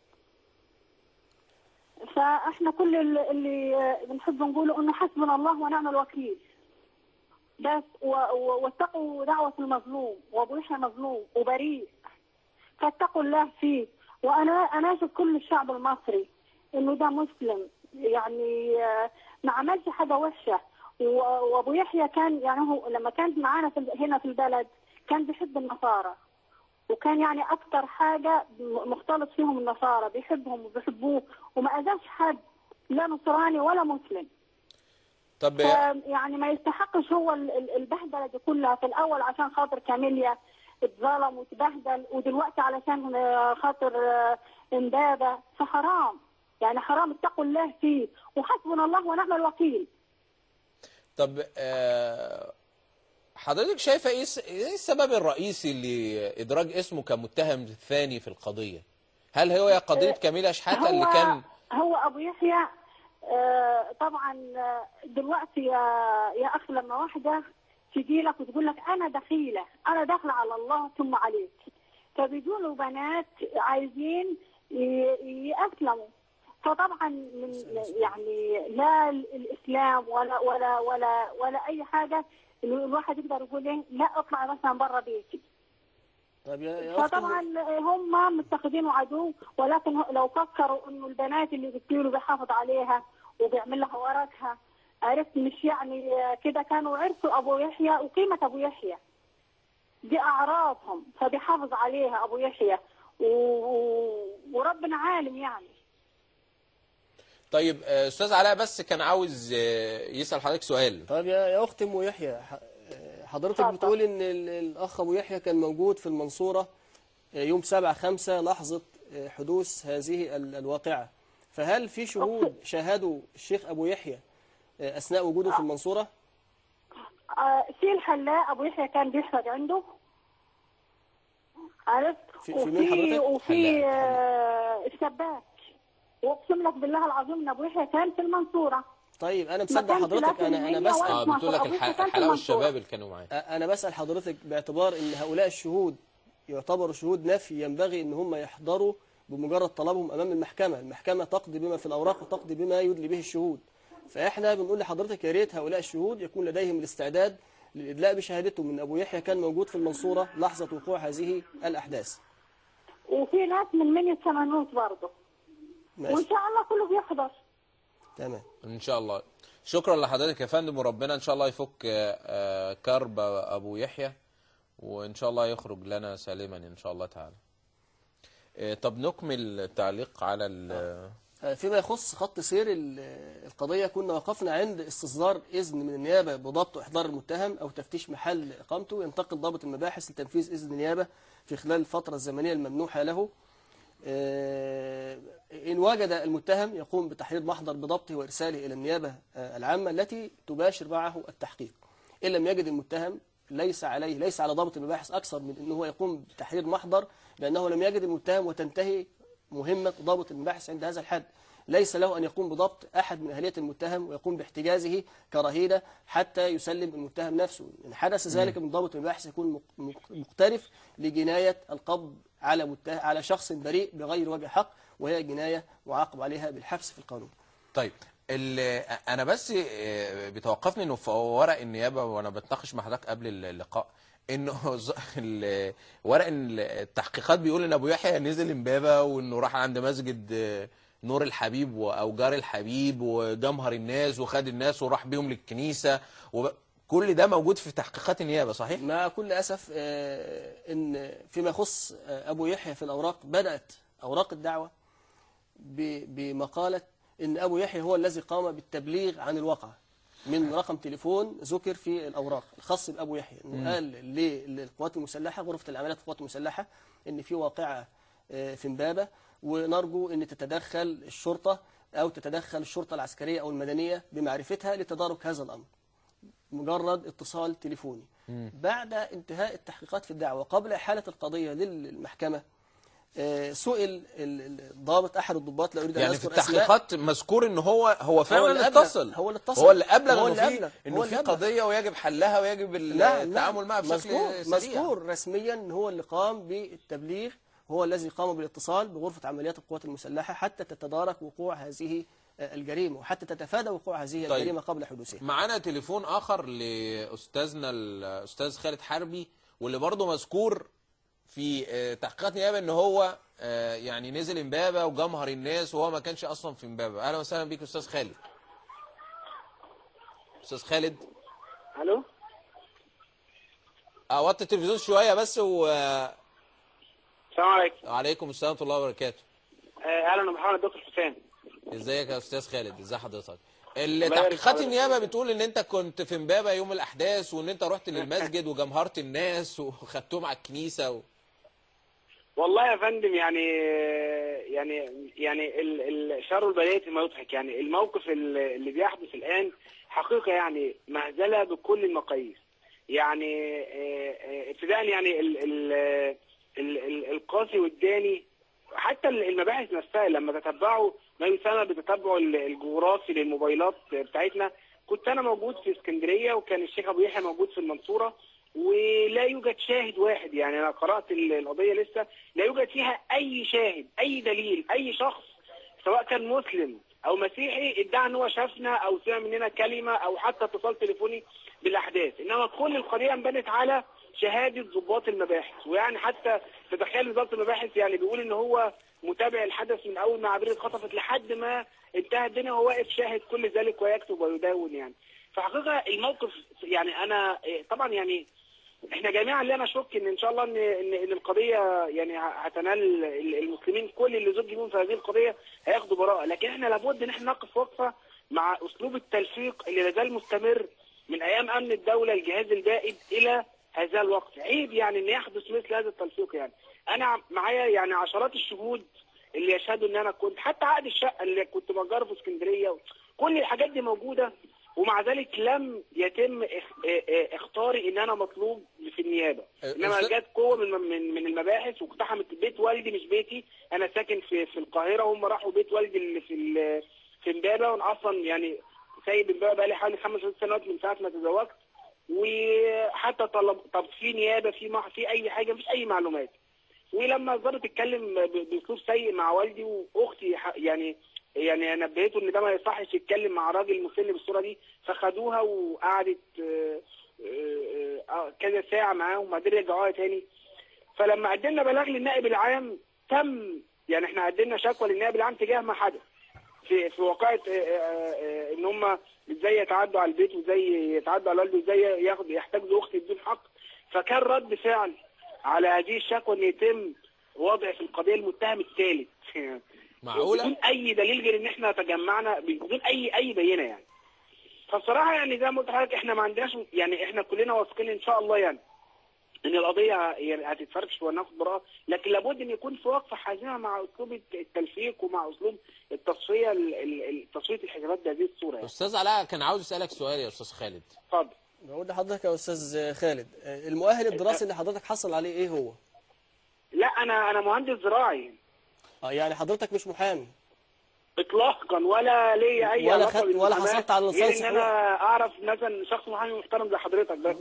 فاحنا كل اللي- اللي بنحب نقوله انه حسبنا الله ونعم الوكيل بس و- و- واتقوا دعوة المظلوم وابو يحيى مظلوم وبريء فاتقوا الله فيه وانا اناشد كل الشعب المصري انه ده مسلم يعني آه، ما عملش حاجه وحشه و- وابو يحيى كان يعني هو لما كان معانا في هنا في البلد كان بيحب النصارى وكان يعني اكتر حاجه م- مختلط فيهم النصارى بيحبهم وبيحبوه وما اذاش حد لا نصراني ولا مسلم طب ف- يعني ما يستحقش هو ال- ال- البهدله دي كلها في الاول عشان خاطر كاميليا اتظلم واتبهدل ودلوقتي علشان آه، خاطر آه، امبابه فحرام يعني حرام اتقوا الله فيه وحسبنا الله ونعم الوكيل طب آه، حضرتك شايفه ايه الس- ايه السبب الرئيسي لادراج اسمه كمتهم ثاني في القضيه هل هو قضيه كميله شحاته اللي هو- كان هو ابو يحيى آه، طبعا آه، دلوقتي يا يا اخي لما واحده تجي لك وتقول لك انا دخيله انا داخله على الله ثم عليك فبيجوا بنات عايزين ي- يأسلموا فطبعا من يعني لا الاسلام ولا ولا ولا ولا اي حاجه الواحد يقدر يقول ايه لا اطلع مثلا بره بيتي طب يا يا أختي فطبعا هم متخذينه عدو ولكن لو فكروا انه البنات اللي بتجيله بيحافظ عليها وبيعمل لها ورقها عرفت مش يعني كده كانوا عرفوا ابو يحيى وقيمه ابو يحيى دي اعراضهم فبيحافظ عليها ابو يحيى و... و- وربنا عالم يعني طيب آه، استاذ علاء بس كان عاوز آه، يسال حضرتك سؤال طيب يا يا اختي ام يحيى ح- حضرتك اتفضل. بتقول ان ال- الاخ ابو يحيى كان موجود في المنصوره يوم 7 5 لحظه حدوث هذه ال- الواقعه فهل في شهود شاهدوا الشيخ ابو يحيى اثناء وجوده في المنصوره آه، في الحلاق ابو يحيى كان بيحفظ عنده عرفت في- في مين وفي حضرتك؟ وفي آه، السباك واقسم لك بالله العظيم ان ابو يحيى كان في المنصوره طيب انا ما مصدق كانش حضرتك لكن انا انا هي بسال ولا اه بتقول لك أبو الح- يحيى كان في الحلاوه المنصورة. الشباب اللي كانوا معاه انا بسال حضرتك باعتبار ان هؤلاء الشهود يعتبروا شهود نفي ينبغي ان هم يحضروا بمجرد طلبهم امام المحكمه المحكمه تقضي بما في الاوراق وتقضي بما يدلي به الشهود فاحنا بنقول لحضرتك يا ريت هؤلاء الشهود يكون لديهم الاستعداد للادلاء بشهادتهم من ابو يحيى كان موجود في المنصوره لحظه وقوع هذه الاحداث وفي ناس من مني الثمانوت برضه وان ماشي شاء الله كله بيحضر تمام ان شاء الله شكرا لحضرتك يا فندم وربنا ان شاء الله يفك آه، آه، كرب ابو يحيى وان شاء الله يخرج لنا سالما ان شاء الله تعالى آه، طب نكمل التعليق على ال- فيما يخص خط سير ال- القضية كنا وقفنا عند استصدار إذن من النيابة بضبط وإحضار المتهم أو تفتيش محل إقامته ينتقل ضابط المباحث لتنفيذ إذن النيابة في خلال الفترة الزمنية الممنوحة له آه، إن وجد المتهم يقوم بتحرير محضر بضبطه وإرساله إلى النيابة آه، العامة التي تباشر معه التحقيق إن لم يجد المتهم ليس عليه ليس على ضابط المباحث أكثر من أنه هو يقوم بتحرير محضر لأنه لم يجد المتهم وتنتهي مهمة ضابط المباحث عند هذا الحد ليس له أن يقوم بضبط أحد من أهلية المتهم ويقوم باحتجازه كرهينة حتى يسلم المتهم نفسه إن حدث ذلك من ضابط المباحث يكون مق- مق- مقترف لجناية القبض على مته... على شخص بريء بغير وجه حق وهي جناية معاقب عليها بالحبس في القانون طيب ال- انا بس آه، بتوقفني انه في ورق النيابه وانا بتناقش مع حضرتك قبل اللقاء انه ز- ال- ورق التحقيقات بيقول ان ابو يحيى نزل امبابه وانه راح عند مسجد آه، نور الحبيب و- او جار الحبيب وجمهر الناس وخد الناس وراح بيهم للكنيسه وب... كل ده موجود في تحقيقات النيابه صحيح؟ مع كل أسف آه، إن فيما يخص آه، أبو يحيى في الأوراق بدأت أوراق الدعوة ب- بمقالة إن أبو يحيى هو الذي قام بالتبليغ عن الواقعة من رقم تليفون ذكر في الأوراق الخاص بأبو يحيى مم. إنه قال لل- للقوات المسلحة غرفة العمليات القوات المسلحة إن في واقعة آه، في امبابة ونرجو إن تتدخل الشرطة أو تتدخل الشرطة العسكرية أو المدنية بمعرفتها لتدارك هذا الأمر مجرد اتصال تليفوني بعد انتهاء التحقيقات في الدعوة قبل إحالة القضية للمحكمة آه، سئل ال- ال- الضابط أحد الضباط لا أريد أن يعني في أذكر أسماء التحقيقات مذكور ان هو هو فعلا اللي اللي أبلغ. اتصل هو اللي اتصل. هو اللي ابلغ هو انه اللي في أبلغ. انه هو في اللي أبلغ. قضيه ويجب حلها ويجب نعم، نعم. التعامل معها بشكل مذكور سريع مذكور رسميا إن هو اللي قام بالتبليغ هو الذي قام بالاتصال بغرفة عمليات القوات المسلحة حتى تتدارك وقوع هذه آه، الجريمة وحتى تتفادى وقوع هذه طيب. الجريمة قبل حدوثها معانا تليفون اخر لاستاذنا الاستاذ خالد حربي واللي برضه مذكور في آه، تحقيقات نيابه ان هو آه، يعني نزل امبابه وجمهر الناس وهو ما كانش اصلا في امبابه اهلا وسهلا بيك استاذ خالد استاذ خالد الو اه وطي التلفزيون شويه بس و السلام عليكم وعليكم السلام ورحمه الله وبركاته آه، اهلا ومرحبا الدكتور حسام ازيك يا استاذ خالد ازي حضرتك يبارك التحقيقات حضرتك. النيابه بتقول ان انت كنت في امبابه يوم الاحداث وان انت رحت للمسجد وجمهرت الناس وخدتهم على الكنيسه و... والله يا فندم يعني يعني يعني ال- ال- شر البلية ما يضحك يعني الموقف ال- اللي بيحدث الآن حقيقة يعني مهزلة بكل المقاييس يعني آه، آه، ابتداء يعني ال ال ال ال القاسي والداني حتى ال- المباحث نفسها لما تتبعوا ما يسمى بتتبع ال- الجغرافي للموبايلات بتاعتنا كنت انا موجود في اسكندريه وكان الشيخ ابو يحيى موجود في المنصوره ولا يوجد شاهد واحد يعني انا قرات ال- القضيه لسه لا يوجد فيها اي شاهد اي دليل اي شخص سواء كان مسلم او مسيحي ادعى ان هو شافنا او سمع مننا كلمه او حتى اتصال تليفوني بالاحداث انما كل القضيه انبنت على شهاده ضباط المباحث ويعني حتى تتخيل ضباط المباحث يعني بيقول ان هو متابع الحدث من اول ما عبير اتخطفت لحد ما انتهى الدنيا وهو واقف شاهد كل ذلك ويكتب ويدون يعني فحقيقه الموقف يعني انا إيه، طبعا يعني احنا جميعا لا نشك ان ان شاء الله ان ان, إن القضيه يعني هتنال ال- المسلمين كل اللي زج بيهم في هذه القضيه هياخدوا براءه لكن احنا لابد ان احنا نقف وقفه مع اسلوب التلفيق اللي لازال مستمر من ايام امن الدوله الجهاز البائد الى هذا الوقت عيب يعني ان يحدث مثل هذا التلفيق يعني انا معايا يعني عشرات الشهود اللي يشهدوا ان انا كنت حتى عقد الشقه اللي كنت بجاره في اسكندريه كل الحاجات دي موجوده ومع ذلك لم يتم إخ- اه- اه- اختاري ان انا مطلوب في النيابه انما أستاذ- جت قوه من من من المباحث واقتحمت بيت والدي مش بيتي انا ساكن في في القاهره هم راحوا بيت والدي اللي في ال- في امبابه وانا اصلا يعني سايب امبابه بقالي حوالي خمس ست سنوات من ساعه ما تزوجت وحتى طلب طب في نيابه في مح في اي حاجه مفيش اي معلومات ولما الظابط اتكلم ب- باسلوب سيء مع والدي واختي ح- يعني يعني نبهته ان ده ما يصحش يتكلم مع راجل مسن بالصوره دي فخدوها وقعدت آه، آه، آه، كذا ساعه معاهم وبعدين رجعوها تاني فلما قدمنا بلاغ للنائب العام تم يعني احنا قدمنا شكوى للنائب العام تجاه ما حدث في في واقعه آه، آه، آه، ان هم ازاي يتعدوا على البيت وازاي يتعدوا على والده وازاي ياخد يحتاجوا اختي بدون حق فكان رد فعل على هذه الشكوى ان يتم وضع في القضيه المتهم الثالث معقولة؟ بدون اي دليل غير ان احنا تجمعنا بدون اي اي بينه يعني فبصراحه يعني زي ما قلت لحضرتك احنا ما عندناش يعني احنا كلنا واثقين ان شاء الله يعني ان القضيه يعني هتتفرش وناخد براءه لكن لابد ان يكون في وقفه حازمه مع اسلوب التلفيق ومع اسلوب التصفيه ال- ال- ال- تصفيه الحسابات بهذه الصوره يعني استاذ علاء كان عاوز اسالك سؤال يا استاذ خالد اتفضل بقول لحضرتك يا استاذ خالد آه، المؤهل الدراسي اللي حضرتك حصل عليه ايه هو؟ لا انا انا مهندس زراعي اه يعني حضرتك مش محامي اطلاقا ولا ليا اي ولا علاقه خدت- ولا بالمحاماة، حصلت على غير لسان ان انا اعرف مثلا شخص محامي محترم زي حضرتك بس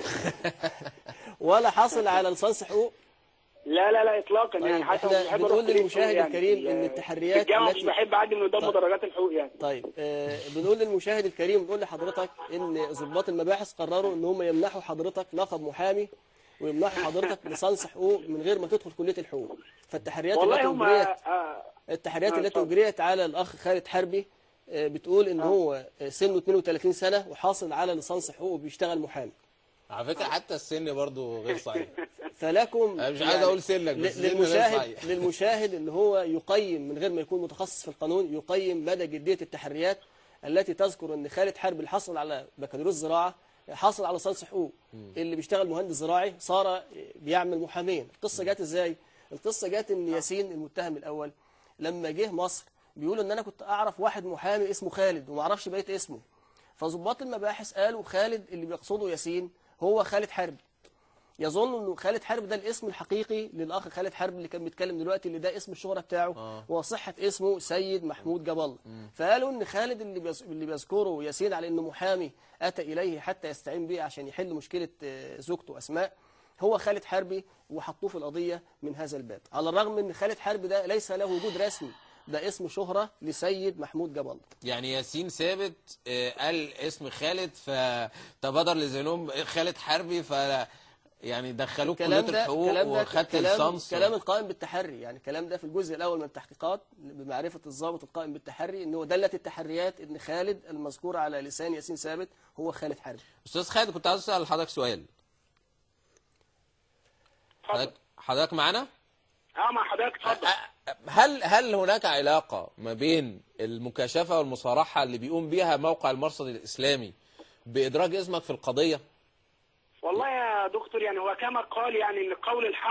ولا حاصل على لسانس حقوق لا لا لا اطلاقا يعني طيب حتى احنا مش بحب بنقول أروح كلية للمشاهد حقوق يعني. الكريم ان في التحريات الجامعه مش التي بحب اعدي من قدام طيب. مدرجات الحقوق يعني طيب آه، بنقول للمشاهد الكريم بنقول لحضرتك ان ضباط المباحث قرروا ان هم يمنحوا حضرتك لقب محامي ويمنحوا حضرتك لسانس حقوق من غير ما تدخل كليه الحقوق فالتحريات والله التي هم اجريت آه، التحريات آه، التي اتفضل. اجريت على الاخ خالد حربي آه، بتقول ان هو سنه 32 سنه وحاصل على لسانس حقوق وبيشتغل محامي على فكره حتى السن برضو غير صحيح فلكم أنا مش عايز أقول سنك، بس ل- سن غير للمشاهد صحيح. للمشاهد اللي هو يقيم من غير ما يكون متخصص في القانون يقيم مدى جدية التحريات التي تذكر ان خالد حرب اللي حصل على بكالوريوس زراعة حصل على لسانس حقوق اللي بيشتغل مهندس زراعي صار بيعمل محامين القصة جت ازاي القصة جت ان ياسين المتهم الاول لما جه مصر بيقول ان انا كنت اعرف واحد محامي اسمه خالد وما اعرفش بقيت اسمه فضباط المباحث قالوا خالد اللي بيقصده ياسين هو خالد حرب يظن انه خالد حرب ده الاسم الحقيقي للاخ خالد حرب اللي كان بيتكلم دلوقتي اللي ده اسم الشهرة بتاعه آه. وصحة اسمه سيد محمود جبل فقالوا ان خالد اللي بيز- اللي بيذكره ياسين على انه محامي اتى اليه حتى يستعين به عشان يحل مشكلة آه، زوجته اسماء هو خالد حربي وحطوه في القضية من هذا الباب على الرغم ان خالد حرب ده ليس له وجود رسمي ده اسم شهرة لسيد محمود جبل يعني ياسين ثابت آه، قال اسم خالد فتبادر لذهنهم خالد حربي ف يعني دخلوه كليه الكلام ده الحقوق الكلام ده وخدت كلام الليسانس كلام القائم بالتحري يعني الكلام ده في الجزء الاول من التحقيقات بمعرفه الضابط القائم بالتحري ان هو دلت التحريات ان خالد المذكور على لسان ياسين ثابت هو خالد حرب استاذ خالد كنت عايز اسال حضرتك سؤال حضرتك حضرتك معانا اه مع حضرتك اتفضل هل هل هناك علاقه ما بين المكاشفه والمصارحه اللي بيقوم بيها موقع المرصد الاسلامي بادراج اسمك في القضيه والله يا دكتور يعني هو كما قال يعني ان قول الحق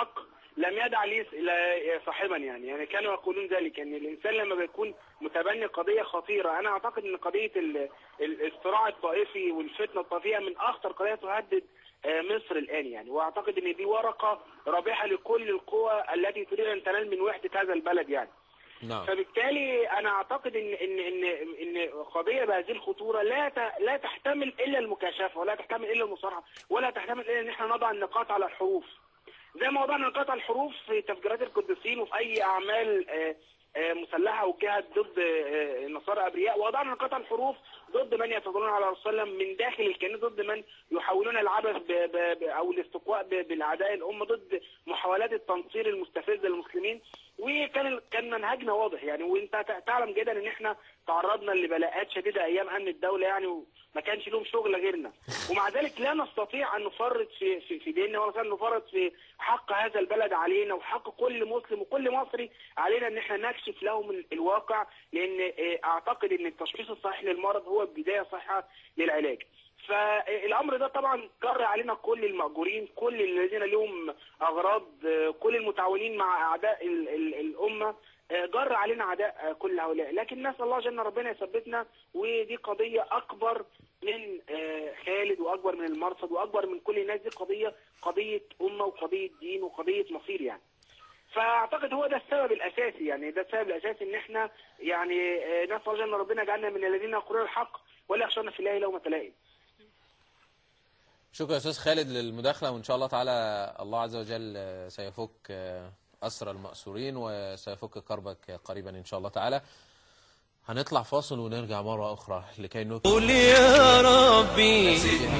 لم يدع لي لا- صاحبا يعني يعني كانوا يقولون ذلك ان الانسان لما بيكون متبني قضيه خطيره انا اعتقد ان قضيه ال- ال- الصراع الطائفي والفتنه الطائفيه من اخطر قضايا تهدد آه، مصر الان يعني واعتقد ان دي ورقه رابحه لكل القوى التي تريد ان تنال من وحده هذا البلد يعني نعم فبالتالي انا اعتقد ان ان ان ان قضيه بهذه الخطوره لا ت- لا تحتمل الا المكاشفه ولا تحتمل الا المصارحه ولا تحتمل الا ان احنا نضع النقاط على الحروف زي ما وضعنا نقاط على الحروف في تفجيرات القديسين وفي اي اعمال آه، آه، مسلحه وجهت ضد آه، النصارى ابرياء ووضعنا نقاط على الحروف ضد من يتظاهرون على رسول الله من داخل الكنيسه ضد من يحاولون العبث ب- ب- ب- او الاستقواء ب- بالاعداء الامه ضد محاولات التنصير المستفزه للمسلمين وكان ال- كان منهجنا واضح يعني وانت ت- تعلم جدا ان احنا تعرضنا لبلاءات شديده ايام امن الدوله يعني وما كانش لهم شغل غيرنا ومع ذلك لا نستطيع ان نفرط في في, في ديننا ولا نفرط في حق هذا البلد علينا وحق كل مسلم وكل مصري علينا ان احنا نكشف لهم ال- الواقع لان آه، اعتقد ان التشخيص الصحيح للمرض هو بدايه صحيحه للعلاج فالامر ده طبعا جر علينا كل المأجورين كل الذين لهم اغراض آه، كل المتعاونين مع اعداء ال- ال- الامه آه، جر علينا اعداء آه، كل هؤلاء لكن نسال الله جل ربنا يثبتنا ودي قضيه اكبر من آه، خالد واكبر من المرصد واكبر من كل الناس دي قضيه قضيه امه وقضيه دين وقضيه مصير يعني فاعتقد هو ده السبب الاساسي يعني ده السبب الاساسي ان احنا يعني آه، نسال الله جل ربنا يجعلنا من الذين يقولون الحق ولا يخشون في الله لومة لائم شكرا يا استاذ خالد للمداخله وان شاء الله تعالى الله عز وجل سيفك اسر المأسورين وسيفك كربك قريبا ان شاء الله تعالى هنطلع فاصل ونرجع مرة أخرى لكي نكمل قل يا ربي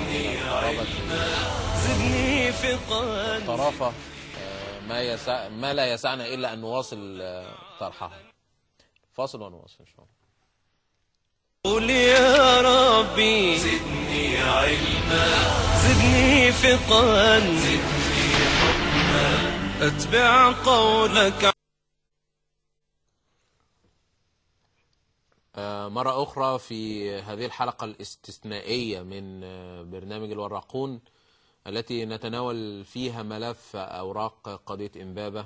زدني فقا طرافة آه، ما يسع ما لا يسعنا إلا أن نواصل آه، طرحها فاصل ونواصل إن شاء الله قل يا ربي زدني علما زدني فقا زدني حكما اتبع قولك آه، مرة أخرى في هذه الحلقة الاستثنائية من آه، برنامج الوراقون التي نتناول فيها ملف أوراق قضية إمبابة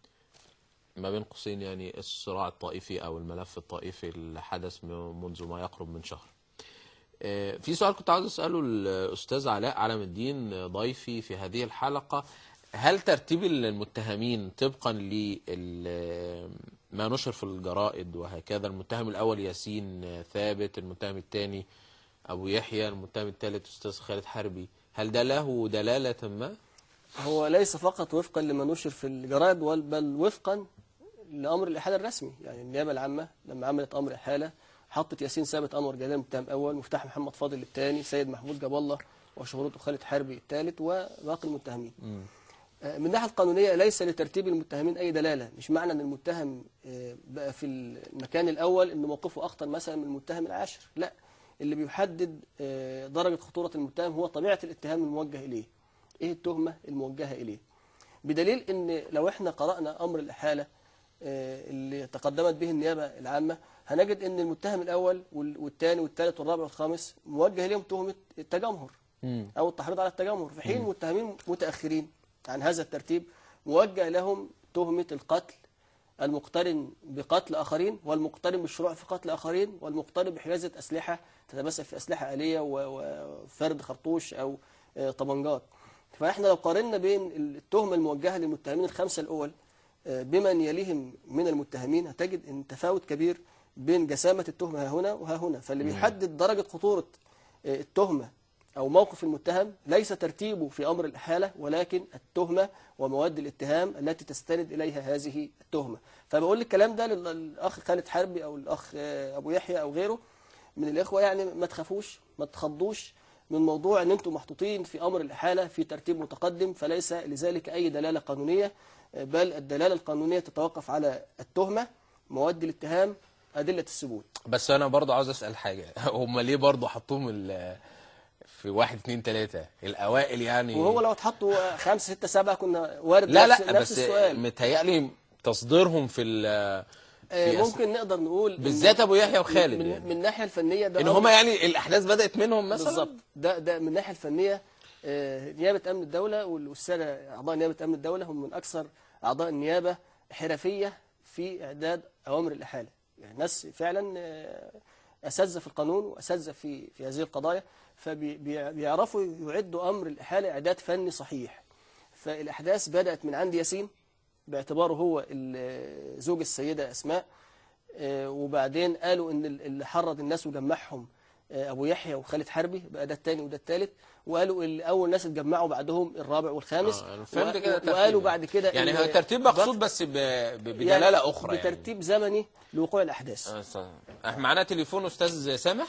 ما بين قوسين يعني الصراع الطائفي أو الملف الطائفي اللي حدث منذ ما يقرب من شهر آه، في سؤال كنت عاوز أسأله الأستاذ علاء علم الدين آه، ضيفي في هذه الحلقة هل ترتيب المتهمين طبقا لل ما نشر في الجرائد وهكذا المتهم الأول ياسين آه، ثابت المتهم الثاني أبو يحيى المتهم الثالث أستاذ خالد حربي هل ده له دلالة ما؟ هو ليس فقط وفقا لما نشر في الجرائد بل- بل وفقا لامر الاحاله الرسمي يعني النيابه العامه لما عملت امر احاله حطت ياسين ثابت انور جلال متهم اول مفتاح محمد فاضل الثاني سيد محمود جاب الله وشهرته خالد حربي الثالث وباقي المتهمين آه، من الناحيه القانونيه ليس لترتيب المتهمين اي دلاله مش معنى ان المتهم آه، بقى في المكان الاول ان موقفه اخطر مثلا من المتهم العاشر لا اللي بيحدد آه، درجه خطوره المتهم هو طبيعه الاتهام الموجه اليه ايه التهمه الموجهه اليه بدليل ان لو احنا قرانا امر الاحاله آه، اللي تقدمت به النيابه العامه هنجد ان المتهم الاول وال- والثاني والثالث والرابع والخامس موجه اليهم تهمه التجمهر او التحريض على التجمهر في حين مم. متهمين متاخرين عن هذا الترتيب موجه لهم تهمه القتل المقترن بقتل اخرين والمقترن بالشروع في قتل اخرين والمقترن بحيازه اسلحه تتمثل في اسلحه اليه و- وفرد خرطوش او آه، طبنجات فاحنا لو قارنا بين التهمه الموجهه للمتهمين الخمسه الاول آه، بمن يليهم من المتهمين هتجد ان تفاوت كبير بين جسامه التهمه ها هنا وها هنا فاللي مم. بيحدد درجه خطوره آه، التهمه أو موقف المتهم ليس ترتيبه في أمر الإحالة ولكن التهمة ومواد الاتهام التي تستند إليها هذه التهمة فبقول الكلام ده لل- للأخ خالد حربي أو الأخ آه، أبو يحيى أو غيره من الإخوة يعني ما تخافوش ما تخضوش من موضوع أن أنتم محطوطين في أمر الإحالة في ترتيب متقدم فليس لذلك أي دلالة قانونية آه، بل الدلالة القانونية تتوقف على التهمة مواد الاتهام أدلة الثبوت بس أنا برضو عاوز أسأل حاجة هم ليه برضو حطوهم ال- في واحد اتنين تلاتة الأوائل يعني وهو لو اتحطوا خمسة ستة سبعة كنا وارد لا نفس, لا نفس بس السؤال متهيألي تصديرهم في ال آه، في أس- ممكن نقدر نقول إن- بالذات أبو يحيى وخالد من, يعني. من الناحية الفنية ده ان أمر- هم يعني الاحداث بدات منهم مثلا بالظبط ده ده من الناحية الفنية آه، نيابة أمن الدولة والسادة أعضاء نيابة أمن الدولة هم من أكثر أعضاء النيابة حرفية في إعداد أوامر الإحالة يعني ناس فعلا آه، أساتذة في القانون وأساتذة في في هذه القضايا فبيعرفوا يعدوا أمر الإحالة إعداد فني صحيح فالأحداث بدأت من عند ياسين باعتباره هو ال- زوج السيدة أسماء آه، وبعدين قالوا ان ال- اللي حرض الناس وجمعهم آه، ابو يحيى وخالد حربي بقى ده الثاني وده الثالث وقالوا اللي اول ناس اتجمعوا بعدهم الرابع والخامس آه، أنا فهمت و- كده وقالوا ترتيبا. بعد كده يعني إن هو ترتيب مقصود بس ب... ب... بدلاله يعني اخرى يعني بترتيب زمني لوقوع الاحداث آه، صح. احنا معانا تليفون استاذ سامح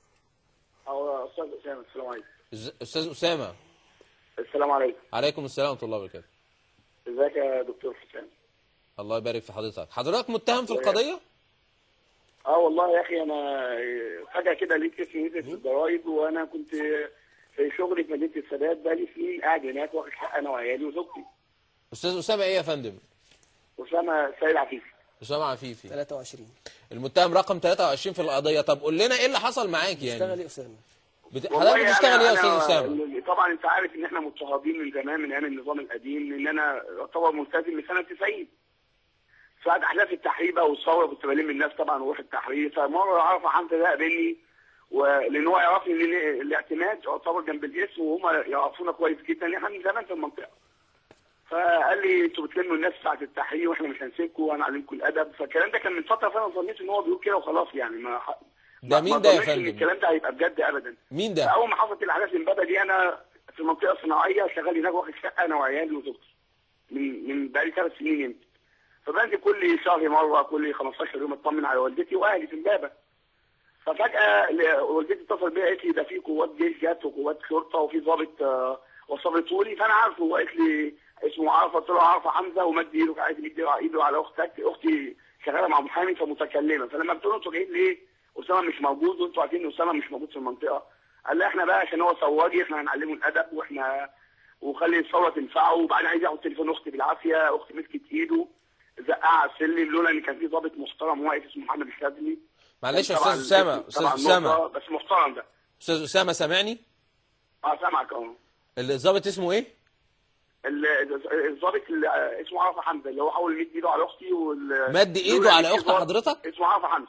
أو أستاذ أسامة السلام عليكم أز- استاذ اسامه السلام عليكم عليكم السلام ورحمه الله وبركاته ازيك يا دكتور حسام الله يبارك في حضرتك حضرتك متهم في القضيه اه والله يا اخي انا فجاه كده لقيت اسمي نزل في الجرايد وانا كنت في شغلي في مدينه السادات بقالي سنين قاعد هناك واخد حق انا وعيالي وزوجتي استاذ اسامه ايه يا فندم اسامه سيد عفيفي اسامه عفيفي 23 المتهم رقم 23 في القضيه طب قول لنا ايه اللي حصل معاك يعني اشتغل يا اسامه بت... والله حضرتك بتشتغل أنا- ايه يا أنا استاذ اسامه ال- طبعا انت عارف ان احنا مضطهدين من زمان من ايام النظام القديم لان انا يعتبر ملتزم من سنه 90 ساعة احداث التحرير بقى والثوره كنت بلم الناس طبعا وروح التحرير فمره عرف حمزه ده قابلني ولان هو يعرفني ان ال- الاعتماد يعتبر جنب الاسم وهم يعرفونا كويس جدا ان احنا من زمان في المنطقه فقال لي انتوا بتلموا الناس ساعه التحرير واحنا مش هنسيبكم وهنعلمكم الادب فالكلام ده كان من فتره فانا ظنيت ان هو بيقول كده وخلاص يعني ما ده ما- مين ما ده يا ظنيتش ان فندم؟ الكلام ده هيبقى بجد ابدا مين ده اول ما حصلت الاحداث امبابه دي انا في منطقه صناعيه شغال هناك واخد شقه انا وعيالي وزوجتي من من بقالي ثلاث سنين يمكن فبنزل كل شهر مره كل 15 يوم اطمن على والدتي واهلي في امبابه ففجاه ل- والدتي اتصل بيا قالت لي ده في قوات جيش جت وقوات شرطه وفي ضابط آه، وصلته لي فانا عارفه وقالت لي اسمه عرفه قلت له عرفه حمزه ومد ايده عايز يمد ايده على اختك اختي شغاله مع محامي فمتكلمه فلما قلت له انتوا جايين ليه؟ اسامه مش موجود وانتوا عارفين ان اسامه مش موجود في المنطقه قال لي احنا بقى عشان هو سواجي احنا هنعلمه الادب واحنا وخلي الثوره تنفعه وبعدين عايز ياخد تليفون اختي بالعافيه اختي مسكت ايده زقها على السلم لولا ان كان في ضابط محترم واقف اسمه محمد الشاذلي معلش يا طبعاً استاذ اسامه طبعاً استاذ نقطة، اسامه بس محترم ده استاذ اسامه سامعني اه سامعك اه الضابط اسمه ايه ال- الضابط اللي اسمه عرفه حمزه اللي هو حاول يمد ايده على اختي وال مد ايده لولا إن على في اخت ضابط حضرتك اسمه عرفه حمزه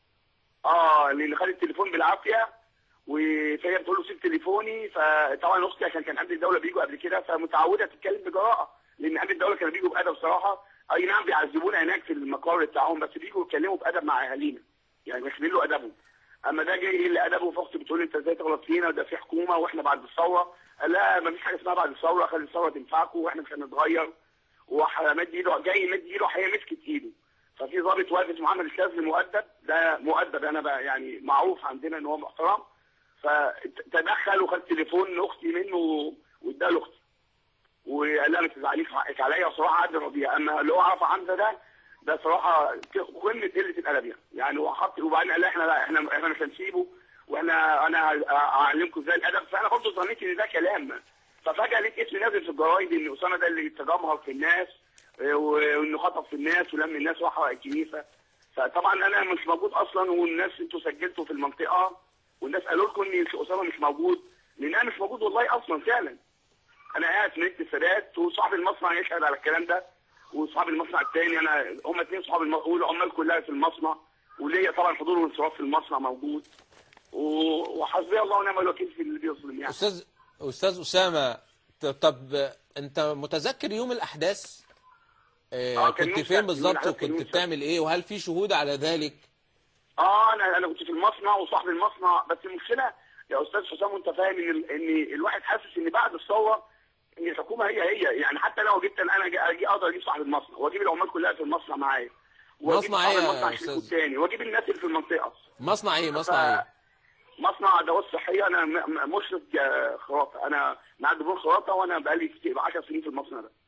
اه اللي خد التليفون بالعافيه وفهي بتقول له سيب تليفوني فطبعا اختي عشان كان امن الدوله بيجوا قبل كده فمتعوده تتكلم بجراءه لان امن الدوله كانوا بيجوا بادب صراحه اي نعم بيعذبونا هناك في المقابر بتاعهم بس بيجوا يتكلموا بادب مع اهالينا يعني مش له ادبهم اما ده جاي اللي ادبه فاختي بتقول لي انت ازاي تغلط فينا وده في حكومه واحنا بعد الثوره قال لا ما فيش حاجه اسمها بعد الثوره خلي الثوره تنفعكم واحنا مش هنتغير ومد ايده جاي يمد ايده هي مسكت ايده ففي ضابط واقف اسمه محمد الشاذلي مؤدب ده مؤدب انا بقى يعني معروف عندنا ان هو محترم فتدخل وخد تليفون اختي منه واداه لاختي وقال لها ما تزعليش حقك عليا وصراحه عدل رضيع اما اللي هو عرف حمزه ده ده صراحه قمه قله الادب يعني يعني هو حط وبعدين قال لها احنا لا احنا احنا مش هنسيبه واحنا انا هعلمكم ازاي الادب فانا برضه ظنيت ان ده كلام ففجاه لقيت اسمي نازل في الجرايد ان اسامه ده اللي تجمهر في الناس اه، وانه خطف في الناس ولم الناس وحرق الكنيسه فطبعا انا مش موجود اصلا والناس انتوا سجلتوا في المنطقه والناس قالوا لكم ان اسامه مش موجود لان انا مش موجود والله اصلا فعلا انا قاعد في مدينه السادات وصاحب المصنع يشهد على الكلام ده وصاحب المصنع الثاني انا هم اثنين صحاب المصنع والعمال كلها في المصنع وليا طبعا حضور وانصراف في المصنع موجود و- وحسبي الله ونعم الوكيل في اللي بيظلم يعني استاذ استاذ اسامه ط- طب انت متذكر يوم الاحداث آه آه، كان كنت يوم فين سبت، بالظبط الأحداث كان وكنت يوم بتعمل ايه وهل في شهود على ذلك اه انا انا كنت في المصنع وصاحب المصنع بس المشكله يا استاذ حسام وانت فاهم ان ال- ان الواحد حاسس ان بعد الثوره ان الحكومه هي هي يعني حتى لو جبت انا اجي أجي اقدر اجيب صاحب المصنع واجيب العمال كلها في المصنع معايا واجيب مصنع صاحب إيه يا المصنع أستاذ؟ شريكه الثاني واجيب الناس اللي في المنطقه مصنع ايه مصنع ايه مصنع ادوات صحيه انا م- م- مشرف جا- خراطه انا معايا دبلوم خراطه وانا بقالي كتير 10 سنين في المصنع ده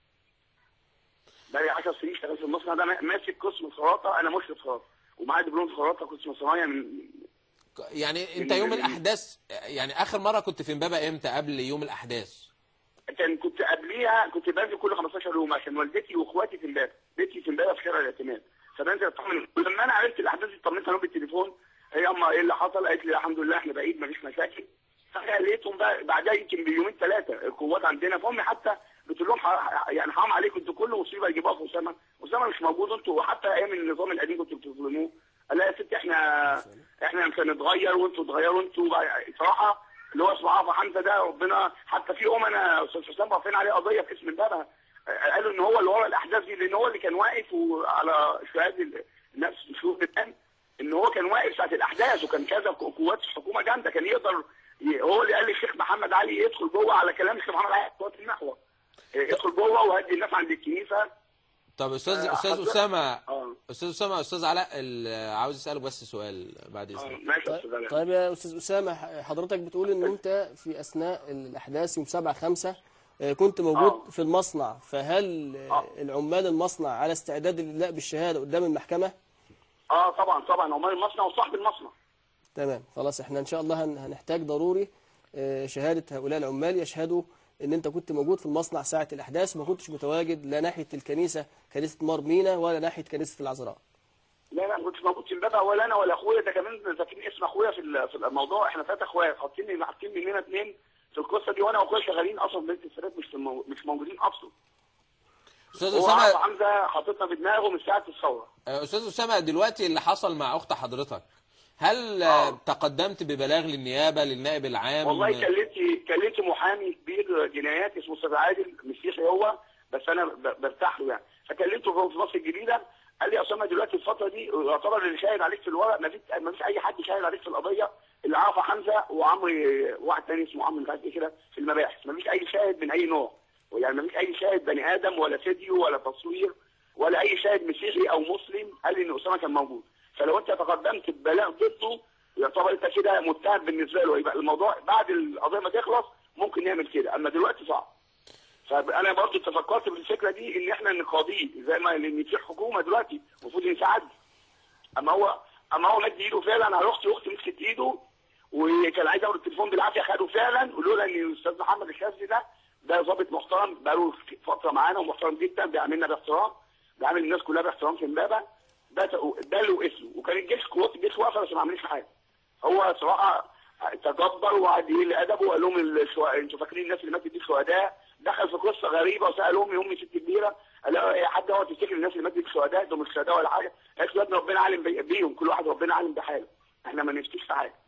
بقالي 10 سنين شغال في المصنع ده ما- ماسك قسم الخراطه انا مشرف خراطه ومعايا دبلوم خراطه قسم صناعيه من يعني انت من- يوم من- الاحداث يعني اخر مره كنت في امبابه امتى قبل يوم الاحداث كان كنت قبليها كنت بنزل كل 15 يوم عشان والدتي واخواتي في امبابه بيتي في امبابه في شارع الاعتماد فبنزل اطمن ولما انا عرفت الاحداث دي اطمنت عليهم بالتليفون هي اما ايه اللي حصل قالت لي الحمد لله احنا بعيد مفيش مشاكل فجاه لقيتهم بقى بعدها يمكن بيومين ثلاثه القوات عندنا فامي حتى قلت لهم ح- يعني حرام عليكم انتوا كل مصيبه يجيبوها في اسامه اسامه مش موجود انتوا حتى ايام النظام القديم كنتوا بتظلموه قال لا يا ست احنا احنا مش هنتغير وانتوا تغيروا انتوا بقى- صراحه اللي هو اسمه عرفه حمزه ده ربنا حتى في امنا استاذ حسام رافعين عليه قضيه في اسم امبابه قالوا ان هو اللي ورا الاحداث دي لان هو اللي كان واقف على شهاده ال- الناس شهود الان ان هو كان واقف ساعه الاحداث وكان كذا قوات الحكومه جامده كان يقدر ي- هو اللي قال للشيخ محمد علي يدخل جوه على كلام الشيخ محمد علي قوات المحور يدخل جوه وهدي الناس عند الكنيسه طب استاذ آه، استاذ حضرتك- اسامه اه استاذ اسامه استاذ علاء ال- عاوز اسالك بس سؤال بعد اذنك ماشي يا استاذ علاء. طيب يا استاذ اسامه ح- حضرتك بتقول ان انت في اثناء الاحداث يوم 7 5 كنت موجود في المصنع فهل آه، العمال المصنع على استعداد للإدلاء بالشهاده قدام المحكمه اه طبعا طبعا عمال المصنع وصاحب المصنع تمام خلاص احنا ان شاء الله هن- هنحتاج ضروري آه، شهاده هؤلاء العمال يشهدوا ان انت كنت موجود في المصنع ساعه الاحداث ما كنتش متواجد لا ناحيه الكنيسه كنيسه مار مينا ولا ناحيه كنيسه العذراء لا لا ما كنتش موجود في امبابه ولا انا ولا اخويا ده كمان ذاكرين اسم اخويا في ال- في الموضوع احنا ثلاث اخوات حاطين حاطين مننا اثنين في القصه دي وانا واخويا شغالين اصلا بنت السادات مش في المو... مش موجودين اصلا استاذ هو اسامه عرف حمزه حاططنا في دماغه من ساعه الثوره آه، استاذ اسامه دلوقتي اللي حصل مع اخت حضرتك هل آه. تقدمت ببلاغ للنيابه للنائب العام والله كلمت كلمت محامي كبير جنايات اسمه استاذ عادل مسيحي هو بس انا ب- برتاح له يعني فكلمته في مصر الجديده قال لي يا اسامه دلوقتي الفتره دي يعتبر اللي شاهد عليك في الورق ما فيش ما فيش اي حد شاهد عليك في القضيه اللي عرفه حمزه وعمرو واحد تاني اسمه عمرو مش عارف ايه كده في المباحث ما فيش اي شاهد من اي نوع يعني ما فيش اي شاهد بني ادم ولا فيديو ولا تصوير ولا اي شاهد مسيحي او مسلم قال لي ان اسامه كان موجود فلو انت تقدمت ببلاغ ضده يعتبر انت كده متهم بالنسبه له يبقى الموضوع بعد القضيه ما تخلص ممكن نعمل كده اما دلوقتي صعب فانا برضو تفكرت بالفكره دي ان احنا نقاضيه زي ما ان في حكومه دلوقتي المفروض يساعد اما هو اما هو مد ايده فعلا على اختي اختي مسكت ايده وكان عايز اخد التليفون بالعافيه خده فعلا ولولا ان الاستاذ محمد الشاذلي ده ده ظابط محترم بقاله فتره معانا ومحترم جدا بيعاملنا باحترام بيعامل الناس كلها باحترام في امبابه ده ده له اسمه وكان الجيش قوات الجيش واقفه بس ما عملش حاجه هو صراحه تجبر وقعد يقل ادبه وقال لهم الشو... انتوا فاكرين الناس اللي ماتت دي شهداء دخل في قصه غريبه وسال امي امي ست كبيره قال لها يا حد هو تفتكر الناس اللي ماتت دي شهداء دول مش شهداء ولا حاجه قالت له يا ابني ربنا عالم بي- بيهم كل واحد ربنا عالم بحاله احنا ما نفتيش في حاجه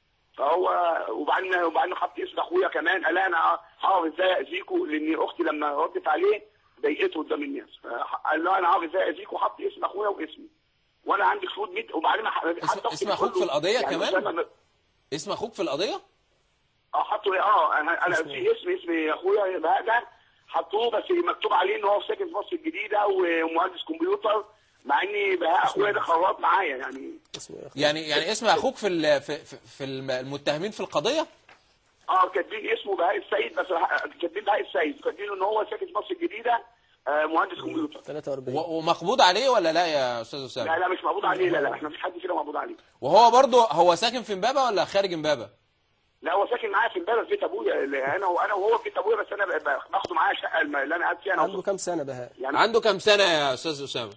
فهو وبعدين وبعدين حط اسم اخويا كمان قال انا هعرف ازاي اذيكوا لان اختي لما ردت عليه ضايقته قدام الناس قال له انا هعرف ازاي اذيكوا وحط اسم اخويا واسمي وانا عندي شهود ميت وبعدين حتى أختي اسم اخوك بتقول في له- القضيه يعني كمان أسامة اسم اخوك في القضيه اه حطوا اه انا انا في اسم اسم اخويا بهاء ده حطوه بس مكتوب عليه ان هو ساكن في مصر الجديده ومهندس كمبيوتر مع ان بهاء اخويا ده خراط معايا يعني يعني يعني اسم اخوك في ال- في في- في الم- المتهمين في القضيه اه كاتبين اسمه بهاء السيد بس كاتبين بهاء السيد كاتبين ان هو ساكن في مصر الجديده آه مهندس كمبيوتر 43 و- ومقبوض عليه ولا لا يا استاذ اسامه لا لا مش مقبوض عليه لا لا احنا مفيش حد كده مقبوض عليه وهو برضه هو ساكن في امبابه ولا خارج امبابه لا هو ساكن معايا في امبابه في بيت ابويا اللي انا وانا وهو في بيت ابويا بس انا ب- ب- باخده معايا الشقه الم- اللي انا قاعد فيها انا عنده كام سنه بهاء يعني عنده كام سنه يا استاذ اسامه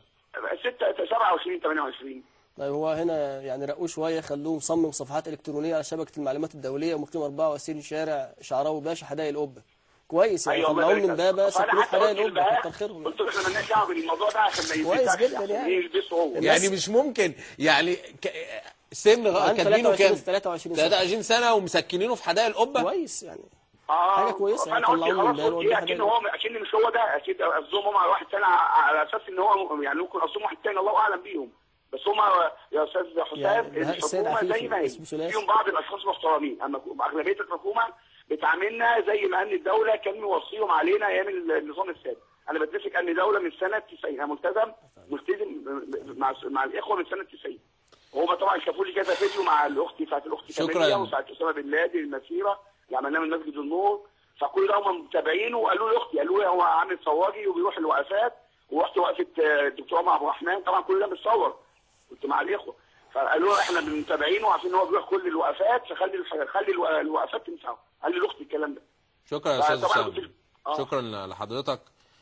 6 27 28 طيب هو هنا يعني رقوه شويه خلوه مصمم صفحات الكترونيه على شبكه المعلومات الدوليه ومقيم 24 شارع شعراوي باشا حدائق القبه كويس يعني الله طلعوه يبارك من لك. بابا فأنا سكنوه في حتى حدائق قلت القبه للبهاء، كتر خيرهم قلت له احنا مالناش دعوه بالموضوع ده عشان ما كويس يلبسش جدا عشان يعني. يلبسه هو يعني مش ممكن يعني ك... سن غ- عنده كاتبينه 23 كام 23 سنة. 23 سنه ومسكنينه في حدائق القبه كويس يعني اه حاجة كويسة، فانا قلت طلعوه من خلاص بابه قلت ايه ودخل اكيد بابه. هو اكيد مش هو ده اكيد قصدهم هم على واحد تاني على اساس ان هو يعني ممكن قصدهم واحد تاني الله اعلم بيهم بس هم يا استاذ حسام يعني بهاء السيد الحكومه عفيفي زي ما هي اسمه ثلاثي. فيهم بعض الاشخاص محترمين اما اغلبيه الحكومه بتعاملنا زي ما امن الدوله كان موصيهم علينا ايام النظام السابق انا بتفق امن دوله من سنه 90 انا ملتزم ملتزم مع مع الاخوه من سنه 90 وهم طبعا شافوا لي كذا فيديو مع الاخت بتاعت الاخت شكراً. كاميليا وساعه اسامه بن لادن المسيره اللي عملناها من مسجد النور فكل ده هم متابعينه وقالوا لي اختي قالوا لي هو عامل صواجي وبيروح الوقفات ورحت وقفه آه، الدكتور عمر عبد الرحمن طبعا كل ده متصور كنت مع الاخوه فقالوا له احنا متابعينه عشان ان هو بيروح كل الوقفات فخلي الح- خلي الو- الوقفات تمسحه قال لي لاختي الكلام ده شكرا يا استاذ فطبعاً اسامه كنت- آه. شكرا لحضرتك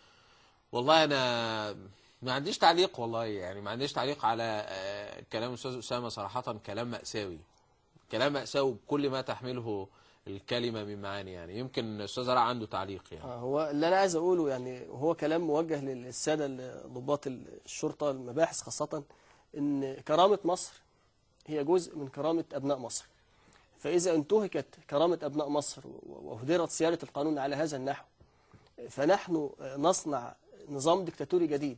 والله انا ما عنديش تعليق والله يعني ما عنديش تعليق على آه، كلام الاستاذ اسامه صراحه كلام ماساوي كلام ماساوي بكل ما تحمله الكلمة من معاني يعني يمكن أستاذ رع عنده تعليق يعني آه، هو اللي انا عايز اقوله يعني هو كلام موجه للساده ضباط الشرطه المباحث خاصه ان كرامه مصر هي جزء من كرامه ابناء مصر فاذا انتهكت كرامه ابناء مصر واهدرت سياده القانون على هذا النحو فنحن نصنع نظام ديكتاتوري جديد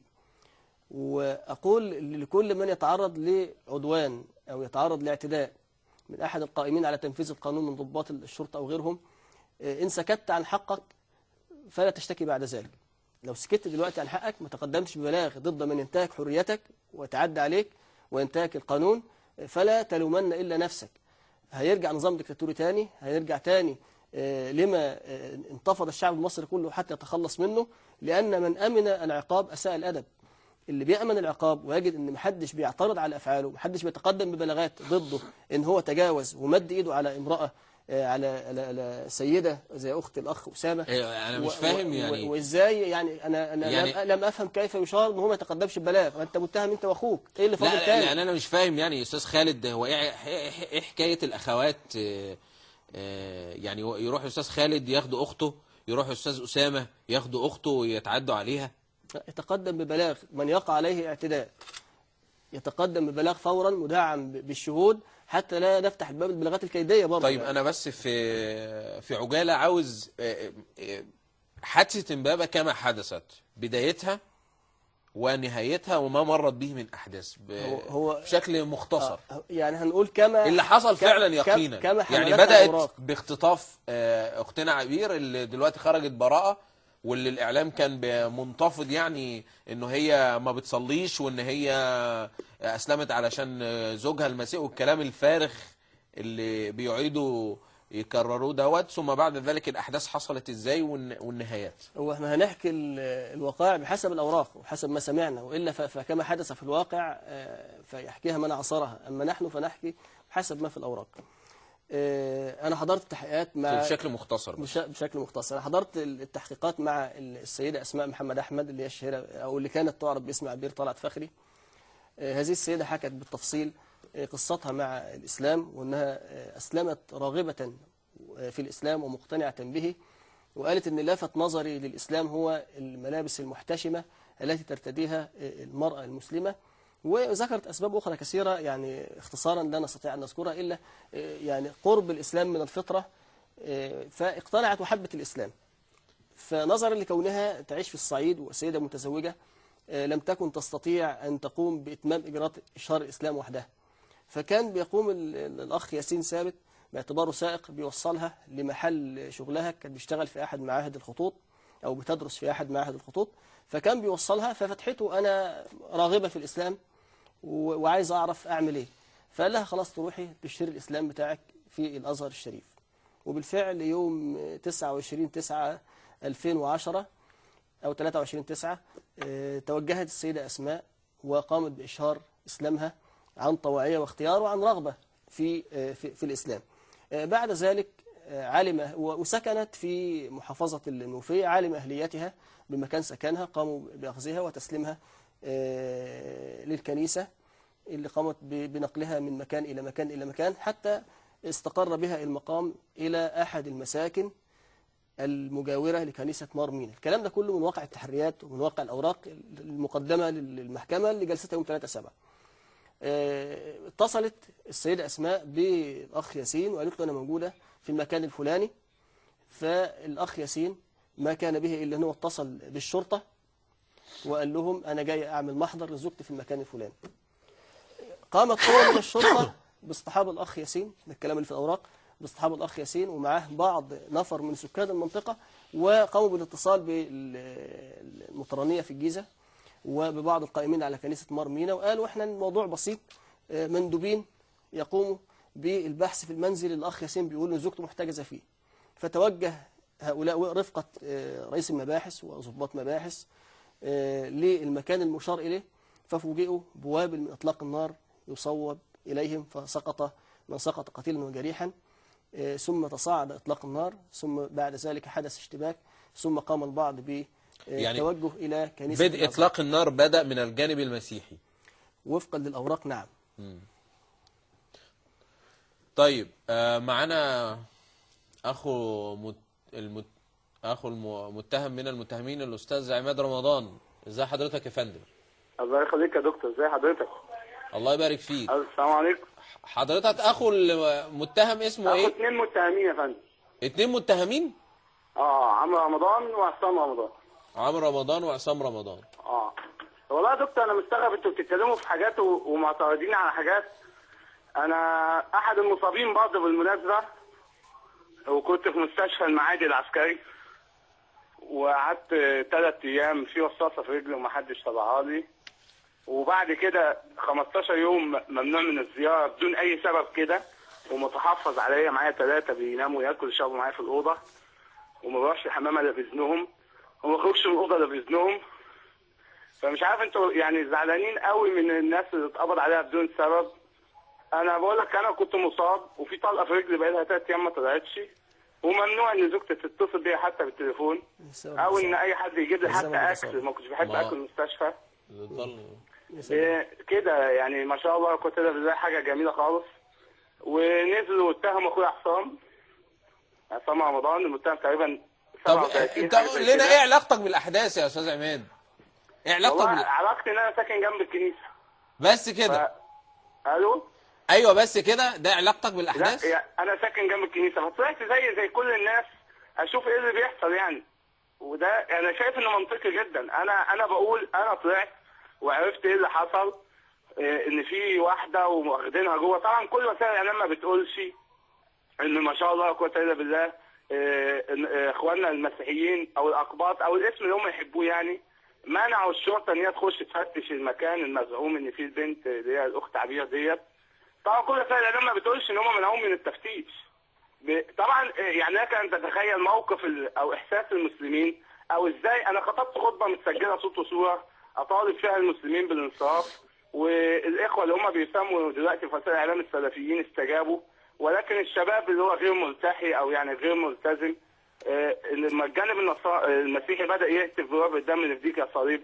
واقول لكل من يتعرض لعدوان او يتعرض لاعتداء من احد القائمين على تنفيذ القانون من ضباط الشرطه او غيرهم ان سكت عن حقك فلا تشتكي بعد ذلك لو سكت دلوقتي عن حقك ما تقدمتش ببلاغ ضد من انتهك حريتك وتعدى عليك وانتهك القانون فلا تلومن الا نفسك هيرجع نظام ديكتاتوري تاني هيرجع تاني آه، لما آه، انتفض الشعب المصري كله حتى يتخلص منه لأن من أمن العقاب أساء الأدب اللي بيأمن العقاب ويجد ان محدش بيعترض على افعاله محدش بيتقدم ببلاغات ضده ان هو تجاوز ومد ايده على امراه آه، على على, على سيده زي اخت الاخ اسامه إيه، أنا مش و- فاهم و- يعني- وازاي يعني انا انا يعني- لم, لم افهم كيف يشار ان هو ما يتقدمش ببلاغ ما انت متهم انت واخوك ايه اللي لا فاضل لا تاني يعني انا مش فاهم يعني يا استاذ خالد هو ايه ايه إيه حكايه الاخوات آه، آه، يعني يروح استاذ خالد ياخدوا اخته يروح استاذ اسامه ياخدوا اخته ويتعدوا عليها يتقدم ببلاغ من يقع عليه اعتداء يتقدم ببلاغ فورا مدعم ب- بالشهود حتى لا نفتح الباب البلاغات الكيديه برضه طيب انا بس في في عجاله عاوز آه، آه، حادثه امبابه كما حدثت بدايتها ونهايتها وما مرت به من احداث ب- هو- هو- بشكل مختصر آه، يعني هنقول كما اللي حصل ك- فعلا ك- يقينا كما يعني حملتها بدأت الأوراق. باختطاف آه، اختنا عبير اللي دلوقتي خرجت براءة واللي الاعلام كان ب- منتفض يعني انه هي ما بتصليش وان هي اسلمت علشان زوجها المسيء والكلام الفارغ اللي بيعيدوا يكرروه دوت ثم بعد ذلك الاحداث حصلت ازاي والن- والنهايات هو احنا هنحكي ال- الوقائع بحسب الأوراق وحسب ما سمعنا وإلا ف- فكما حدث في الواقع آه، فيحكيها من عصرها أما نحن فنحكي بحسب ما في الأوراق آه، أنا حضرت التحقيقات مع بشكل مختصر بس. بش- بشكل مختصر أنا حضرت التحقيقات مع السيدة أسماء محمد أحمد اللي هي الشهيرة أو اللي كانت تعرف باسم عبير طلعت فخري آه، هذه السيدة حكت بالتفصيل آه، قصتها مع الإسلام وأنها آه، أسلمت راغبة آه، في الإسلام ومقتنعة به وقالت أن لفت نظري للإسلام هو الملابس المحتشمة التي ترتديها آه، المرأة المسلمة وذكرت أسباب أخرى كثيرة يعني اختصارا لا نستطيع أن نذكرها إلا آه، يعني قرب الإسلام من الفطرة آه، فاقتنعت وحبت الإسلام فنظرا لكونها تعيش في الصعيد وسيدة متزوجة آه، لم تكن تستطيع أن تقوم بإتمام إجراءات إشهار الإسلام وحدها فكان بيقوم ال- ال- الأخ ياسين ثابت باعتباره سائق بيوصلها لمحل شغلها كان بيشتغل في أحد معاهد الخطوط أو بتدرس في أحد معاهد الخطوط فكان بيوصلها ففتحته أنا راغبة في الإسلام و- وعايز أعرف أعمل إيه فقال لها خلاص تروحي تشتري الإسلام بتاعك في الأزهر الشريف وبالفعل يوم 29 9 2010 أو 23 9 توجهت السيدة أسماء وقامت بإشهار إسلامها عن طواعية واختيار وعن رغبة في آه، في, في الإسلام آه، بعد ذلك آه، علم و- وسكنت في محافظة المنوفية علم أهليتها بمكان سكنها قاموا بأخذها وتسليمها آه، للكنيسة اللي قامت ب- بنقلها من مكان إلى مكان إلى مكان حتى استقر بها المقام إلى أحد المساكن المجاورة لكنيسة مارمين الكلام ده كله من واقع التحريات ومن واقع الأوراق المقدمة للمحكمة اللي جلستها يوم 3 7 آه، اتصلت السيدة أسماء بالأخ ياسين وقالت له أنا موجودة في المكان الفلاني فالأخ ياسين ما كان به إلا أنه اتصل بالشرطة وقال لهم أنا جاي أعمل محضر لزوجتي في المكان الفلاني قامت قوة من الشرطة باصطحاب الأخ ياسين ده الكلام اللي في الأوراق باصطحاب الأخ ياسين ومعاه بعض نفر من سكان المنطقة وقاموا بالاتصال بالمطرانية في الجيزة وببعض القائمين على كنيسة مار مينا وقالوا احنا الموضوع بسيط آه، مندوبين يقوموا بالبحث في المنزل اللي الأخ ياسين بيقول إن زوجته محتجزة فيه فتوجه هؤلاء رفقة آه، رئيس المباحث وضباط مباحث آه، للمكان المشار إليه ففوجئوا بوابل من إطلاق النار يصوب إليهم فسقط من سقط قتيلا وجريحا آه، ثم تصاعد إطلاق النار ثم بعد ذلك حدث اشتباك ثم قام البعض يعني بالتوجه إلى كنيسة بدء الأزهر. اطلاق النار بدأ من الجانب المسيحي وفقا للأوراق نعم طيب آه، معانا اخو مت... المت... اخو المتهم من المتهمين الاستاذ عماد رمضان ازي حضرتك يا فندم الله يخليك يا دكتور ازي حضرتك الله يبارك فيك السلام عليكم حضرتك اخو المتهم اسمه اخو ايه اتنين متهمين يا فندم اتنين متهمين اه عمرو رمضان وعصام رمضان عمرو رمضان وعصام رمضان اه والله يا دكتور انا مستغرب انتوا بتتكلموا في حاجات و- ومعترضين على حاجات انا احد المصابين برضه بالمناسبه وكنت في مستشفى المعادي العسكري وقعدت ثلاث ايام في رصاصه في رجلي ومحدش طلعها لي وبعد كده 15 يوم ممنوع من الزياره بدون اي سبب كده ومتحفظ عليا معايا ثلاثه بيناموا وياكلوا ويشربوا معايا في الاوضه وما بروحش الحمام الا باذنهم وما بخرجش من الاوضه الا باذنهم فمش عارف انتوا يعني زعلانين قوي من الناس اللي اتقبض عليها بدون سبب انا بقول لك انا كنت مصاب وفي طلقه في رجلي بقالها ثلاث ايام ما طلعتش وممنوع ان زوجتي تتصل بيا حتى بالتليفون او ان اي حد يجيب لي حتى اكل ما كنتش بحب ما- اكل المستشفى ظل إيه كده يعني ما شاء الله كنت بالله حاجه جميله خالص ونزلوا واتهموا اخويا عصام عصام رمضان المتهم تقريبا طب 37 انت حاجة قول زي لنا كده. ايه علاقتك بالاحداث يا استاذ عماد ايه علاقتك والله بال... علاقتي ان انا ساكن جنب الكنيسه بس كده الو ايوه بس كده ده علاقتك لا بالاحداث يعني انا ساكن جنب الكنيسه فطلعت زي زي كل الناس اشوف ايه اللي بيحصل يعني وده انا شايف انه منطقي جدا انا انا بقول انا طلعت وعرفت ايه اللي حصل إيه ان في واحده واخدينها جوه طبعا كل وسائل الاعلام ما بتقولش ان ما شاء الله لا قوه الا بالله إيه، إن- إيه، اخواننا المسيحيين او الاقباط او الاسم اللي هم يحبوه يعني منعوا الشرطه ان هي تخش تفتش المكان المزعوم ان فيه البنت اللي هي الاخت عبير ديت طبعا كل وسائل الاعلام ما بتقولش ان هم منعوهم من التفتيش ب- طبعا آه، يعني لك ان تتخيل موقف ال- او احساس المسلمين او ازاي انا خطبت خطبه متسجله صوت وصوره اطالب فيها المسلمين بالانصراف والاخوه اللي هم بيسموا دلوقتي في وسائل الاعلام السلفيين استجابوا ولكن الشباب اللي هو غير ملتحي او يعني غير ملتزم آه، لما الجانب النصا- المسيحي بدا يهتف بواب الدم نفديك يا صليب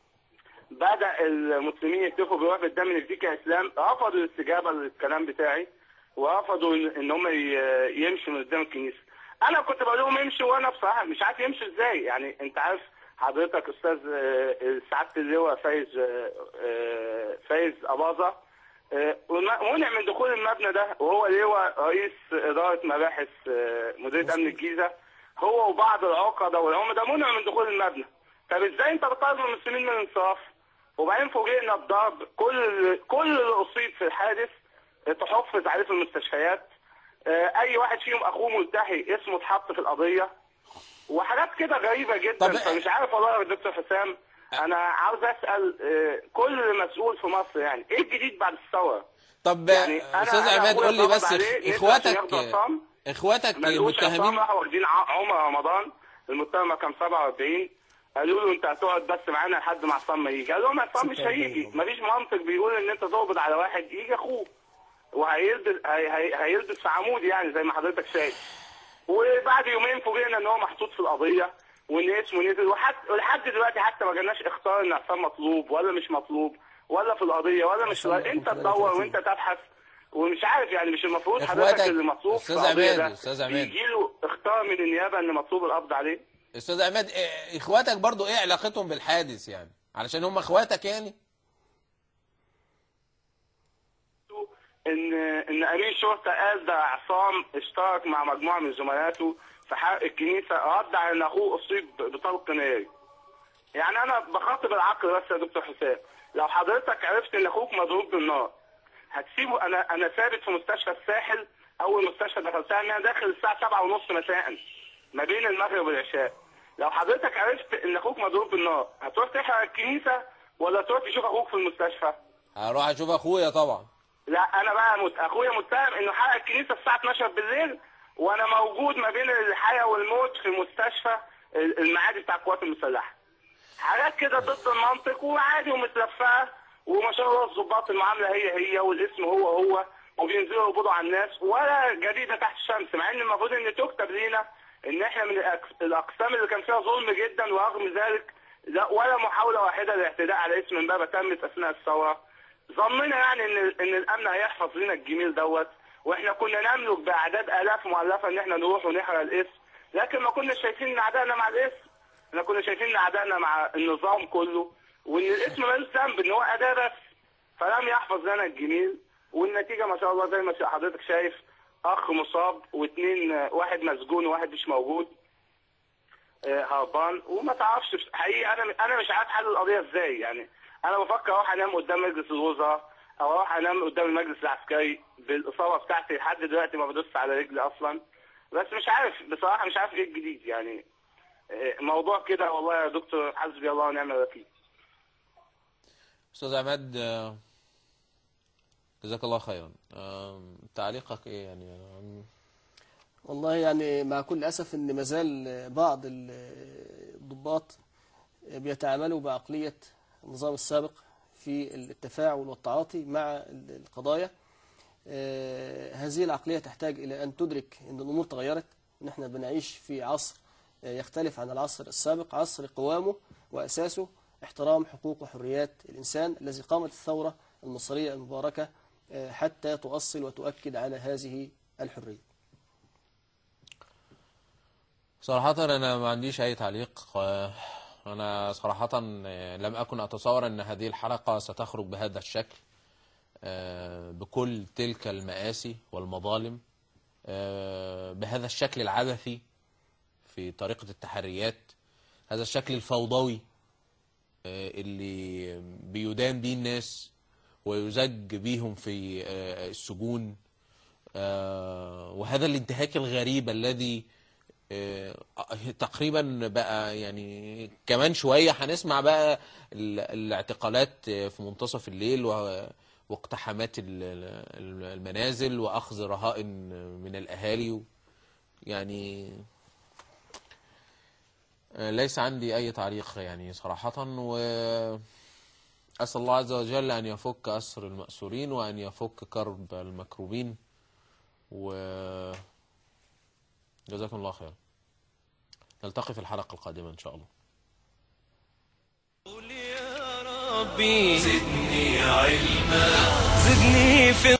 بدا المسلمين يهتفوا بواب الدم نفديك يا اسلام رفضوا الاستجابه للكلام بتاعي ورفضوا ان إن هم ي- يمشوا من قدام الكنيسه انا كنت بقول لهم امشوا وانا بصراحه مش عارف يمشوا ازاي يعني انت عارف حضرتك استاذ آه، سعاده اللواء فايز آه، آه، فايز اباظه آه، وم- منع من دخول المبنى ده وهو لواء رئيس اداره مباحث آه، مديريه امن الجيزه هو وبعض العقده والعمده منع من دخول المبنى طب ازاي انت بتطالب المسلمين من الانصراف وبعدين فوجئنا بضرب كل كل اللي اصيب في الحادث تحفظ عليه في المستشفيات آه، اي واحد فيهم اخوه ملتحي اسمه اتحط في القضيه وحاجات كده غريبه جدا فمش عارف والله يا دكتور حسام انا عاوز اسال آه، كل مسؤول في مصر يعني ايه الجديد بعد الثوره؟ طب يعني أنا- استاذ أنا عماد أخويا قول لي اتقبض بس عليه، نزل اخواتك عشان ياخدوا عصام. اخواتك ما لقوش عصام المتهمين راحوا واخدين ع- عمر رمضان المتهم كان 47 قالوا له انت هتقعد بس معانا لحد ما عصام ما يجي قال لهم عصام مش هيجي مفيش منطق بيقول ان انت تقبض على واحد يجي اخوه وهيلبس هي هي هيلبس في عمود يعني زي ما حضرتك شايف وبعد يومين فوجئنا ان هو محطوط في القضيه وان اسمه نزل وحتى لحد دلوقتي حتى ما جالناش اختار ان عصام مطلوب ولا مش مطلوب ولا في القضيه ولا مش انت تدور وانت تبحث ومش عارف يعني مش المفروض حضرتك اخواتك اللي مطلوب في استاذ القضيه عماد ده استاذ عماد يجي له اختار من النيابه ان مطلوب القبض عليه استاذ عماد إيه- اخواتك برضو ايه علاقتهم بالحادث يعني علشان هم اخواتك يعني ان ان امين شرطه قال ده عصام اشترك مع مجموعه من زملاته في حرق الكنيسه رد على ان اخوه اصيب بطلق ناري. يعني انا بخاطب العقل بس يا دكتور حسام لو حضرتك عرفت ان اخوك مضروب بالنار هتسيبه انا انا ثابت في مستشفى الساحل اول مستشفى دخلتها ان انا داخل الساعه 7 ونص مساء ما بين المغرب والعشاء لو حضرتك عرفت ان اخوك مضروب بالنار هتروح تحرق الكنيسه ولا تروح تشوف اخوك في المستشفى؟ هروح اشوف اخويا طبعا لا انا بقى مت... اخويا متهم انه حرق الكنيسه الساعه 12 بالليل وانا موجود ما بين الحياه والموت في مستشفى المعادي بتاع القوات المسلحه. حاجات كده ضد المنطق وعادي ومتلفقه وما شاء الله الظباط المعامله هي هي والاسم هو هو وبينزلوا يقبضوا على الناس ولا جديده تحت الشمس مع ان المفروض ان تكتب لينا ان احنا من الأقس- الاقسام اللي كان فيها ظلم جدا ورغم ذلك لا ولا محاوله واحده للاعتداء على اسم امبابه تمت اثناء الثوره ظننا يعني ان ان الامن هيحفظ لنا الجميل دوت واحنا كنا نملك باعداد الاف مؤلفه ان احنا نروح ونحرق الاسم لكن ما كنا شايفين ان اعدائنا مع الاسم احنا كنا شايفين ان اعدائنا مع النظام كله وان الاسم ملوش ذنب ان هو اداه بس فلم يحفظ لنا الجميل والنتيجه ما شاء الله زي ما حضرتك شايف اخ مصاب واثنين واحد مسجون وواحد مش موجود آه، هربان وما تعرفش بس- حقيقي انا انا مش عارف حل القضيه ازاي يعني انا بفكر اروح انام قدام مجلس الوزراء او اروح انام قدام المجلس العسكري بالاصابه بتاعتي لحد دلوقتي ما بدوس على رجلي اصلا بس مش عارف بصراحه مش عارف ايه الجديد يعني آه، موضوع كده والله يا دكتور حسبي الله ونعم الوكيل استاذ عماد آه، جزاك الله خيرا آه، تعليقك ايه يعني آه، والله يعني مع كل أسف أن مازال بعض الضباط بيتعاملوا بعقلية النظام السابق في التفاعل والتعاطي مع القضايا آه، هذه العقلية تحتاج إلى أن تدرك أن الأمور تغيرت نحن بنعيش في عصر آه، يختلف عن العصر السابق عصر قوامه وأساسه احترام حقوق وحريات الإنسان الذي قامت الثورة المصرية المباركة آه، حتى تؤصل وتؤكد على هذه الحرية صراحة أنا ما عنديش أي تعليق آه، أنا صراحة آه، لم أكن أتصور أن هذه الحلقة ستخرج بهذا الشكل آه، بكل تلك المآسي والمظالم آه، بهذا الشكل العبثي في طريقة التحريات هذا الشكل الفوضوي آه، اللي بيدان به الناس ويزج بيهم في آه، السجون آه، وهذا الانتهاك الغريب الذي آه، تقريبا بقى يعني كمان شوية هنسمع بقى ال- الاعتقالات في منتصف الليل و- واقتحامات ال- ال- المنازل وأخذ رهائن من الأهالي يعني آه، ليس عندي أي تعليق يعني صراحة وأسأل الله عز وجل أن يفك أسر المأسورين وأن يفك كرب المكروبين و جزاكم الله خير نلتقي في الحلقة القادمة إن شاء الله ربي زدني علما زدني في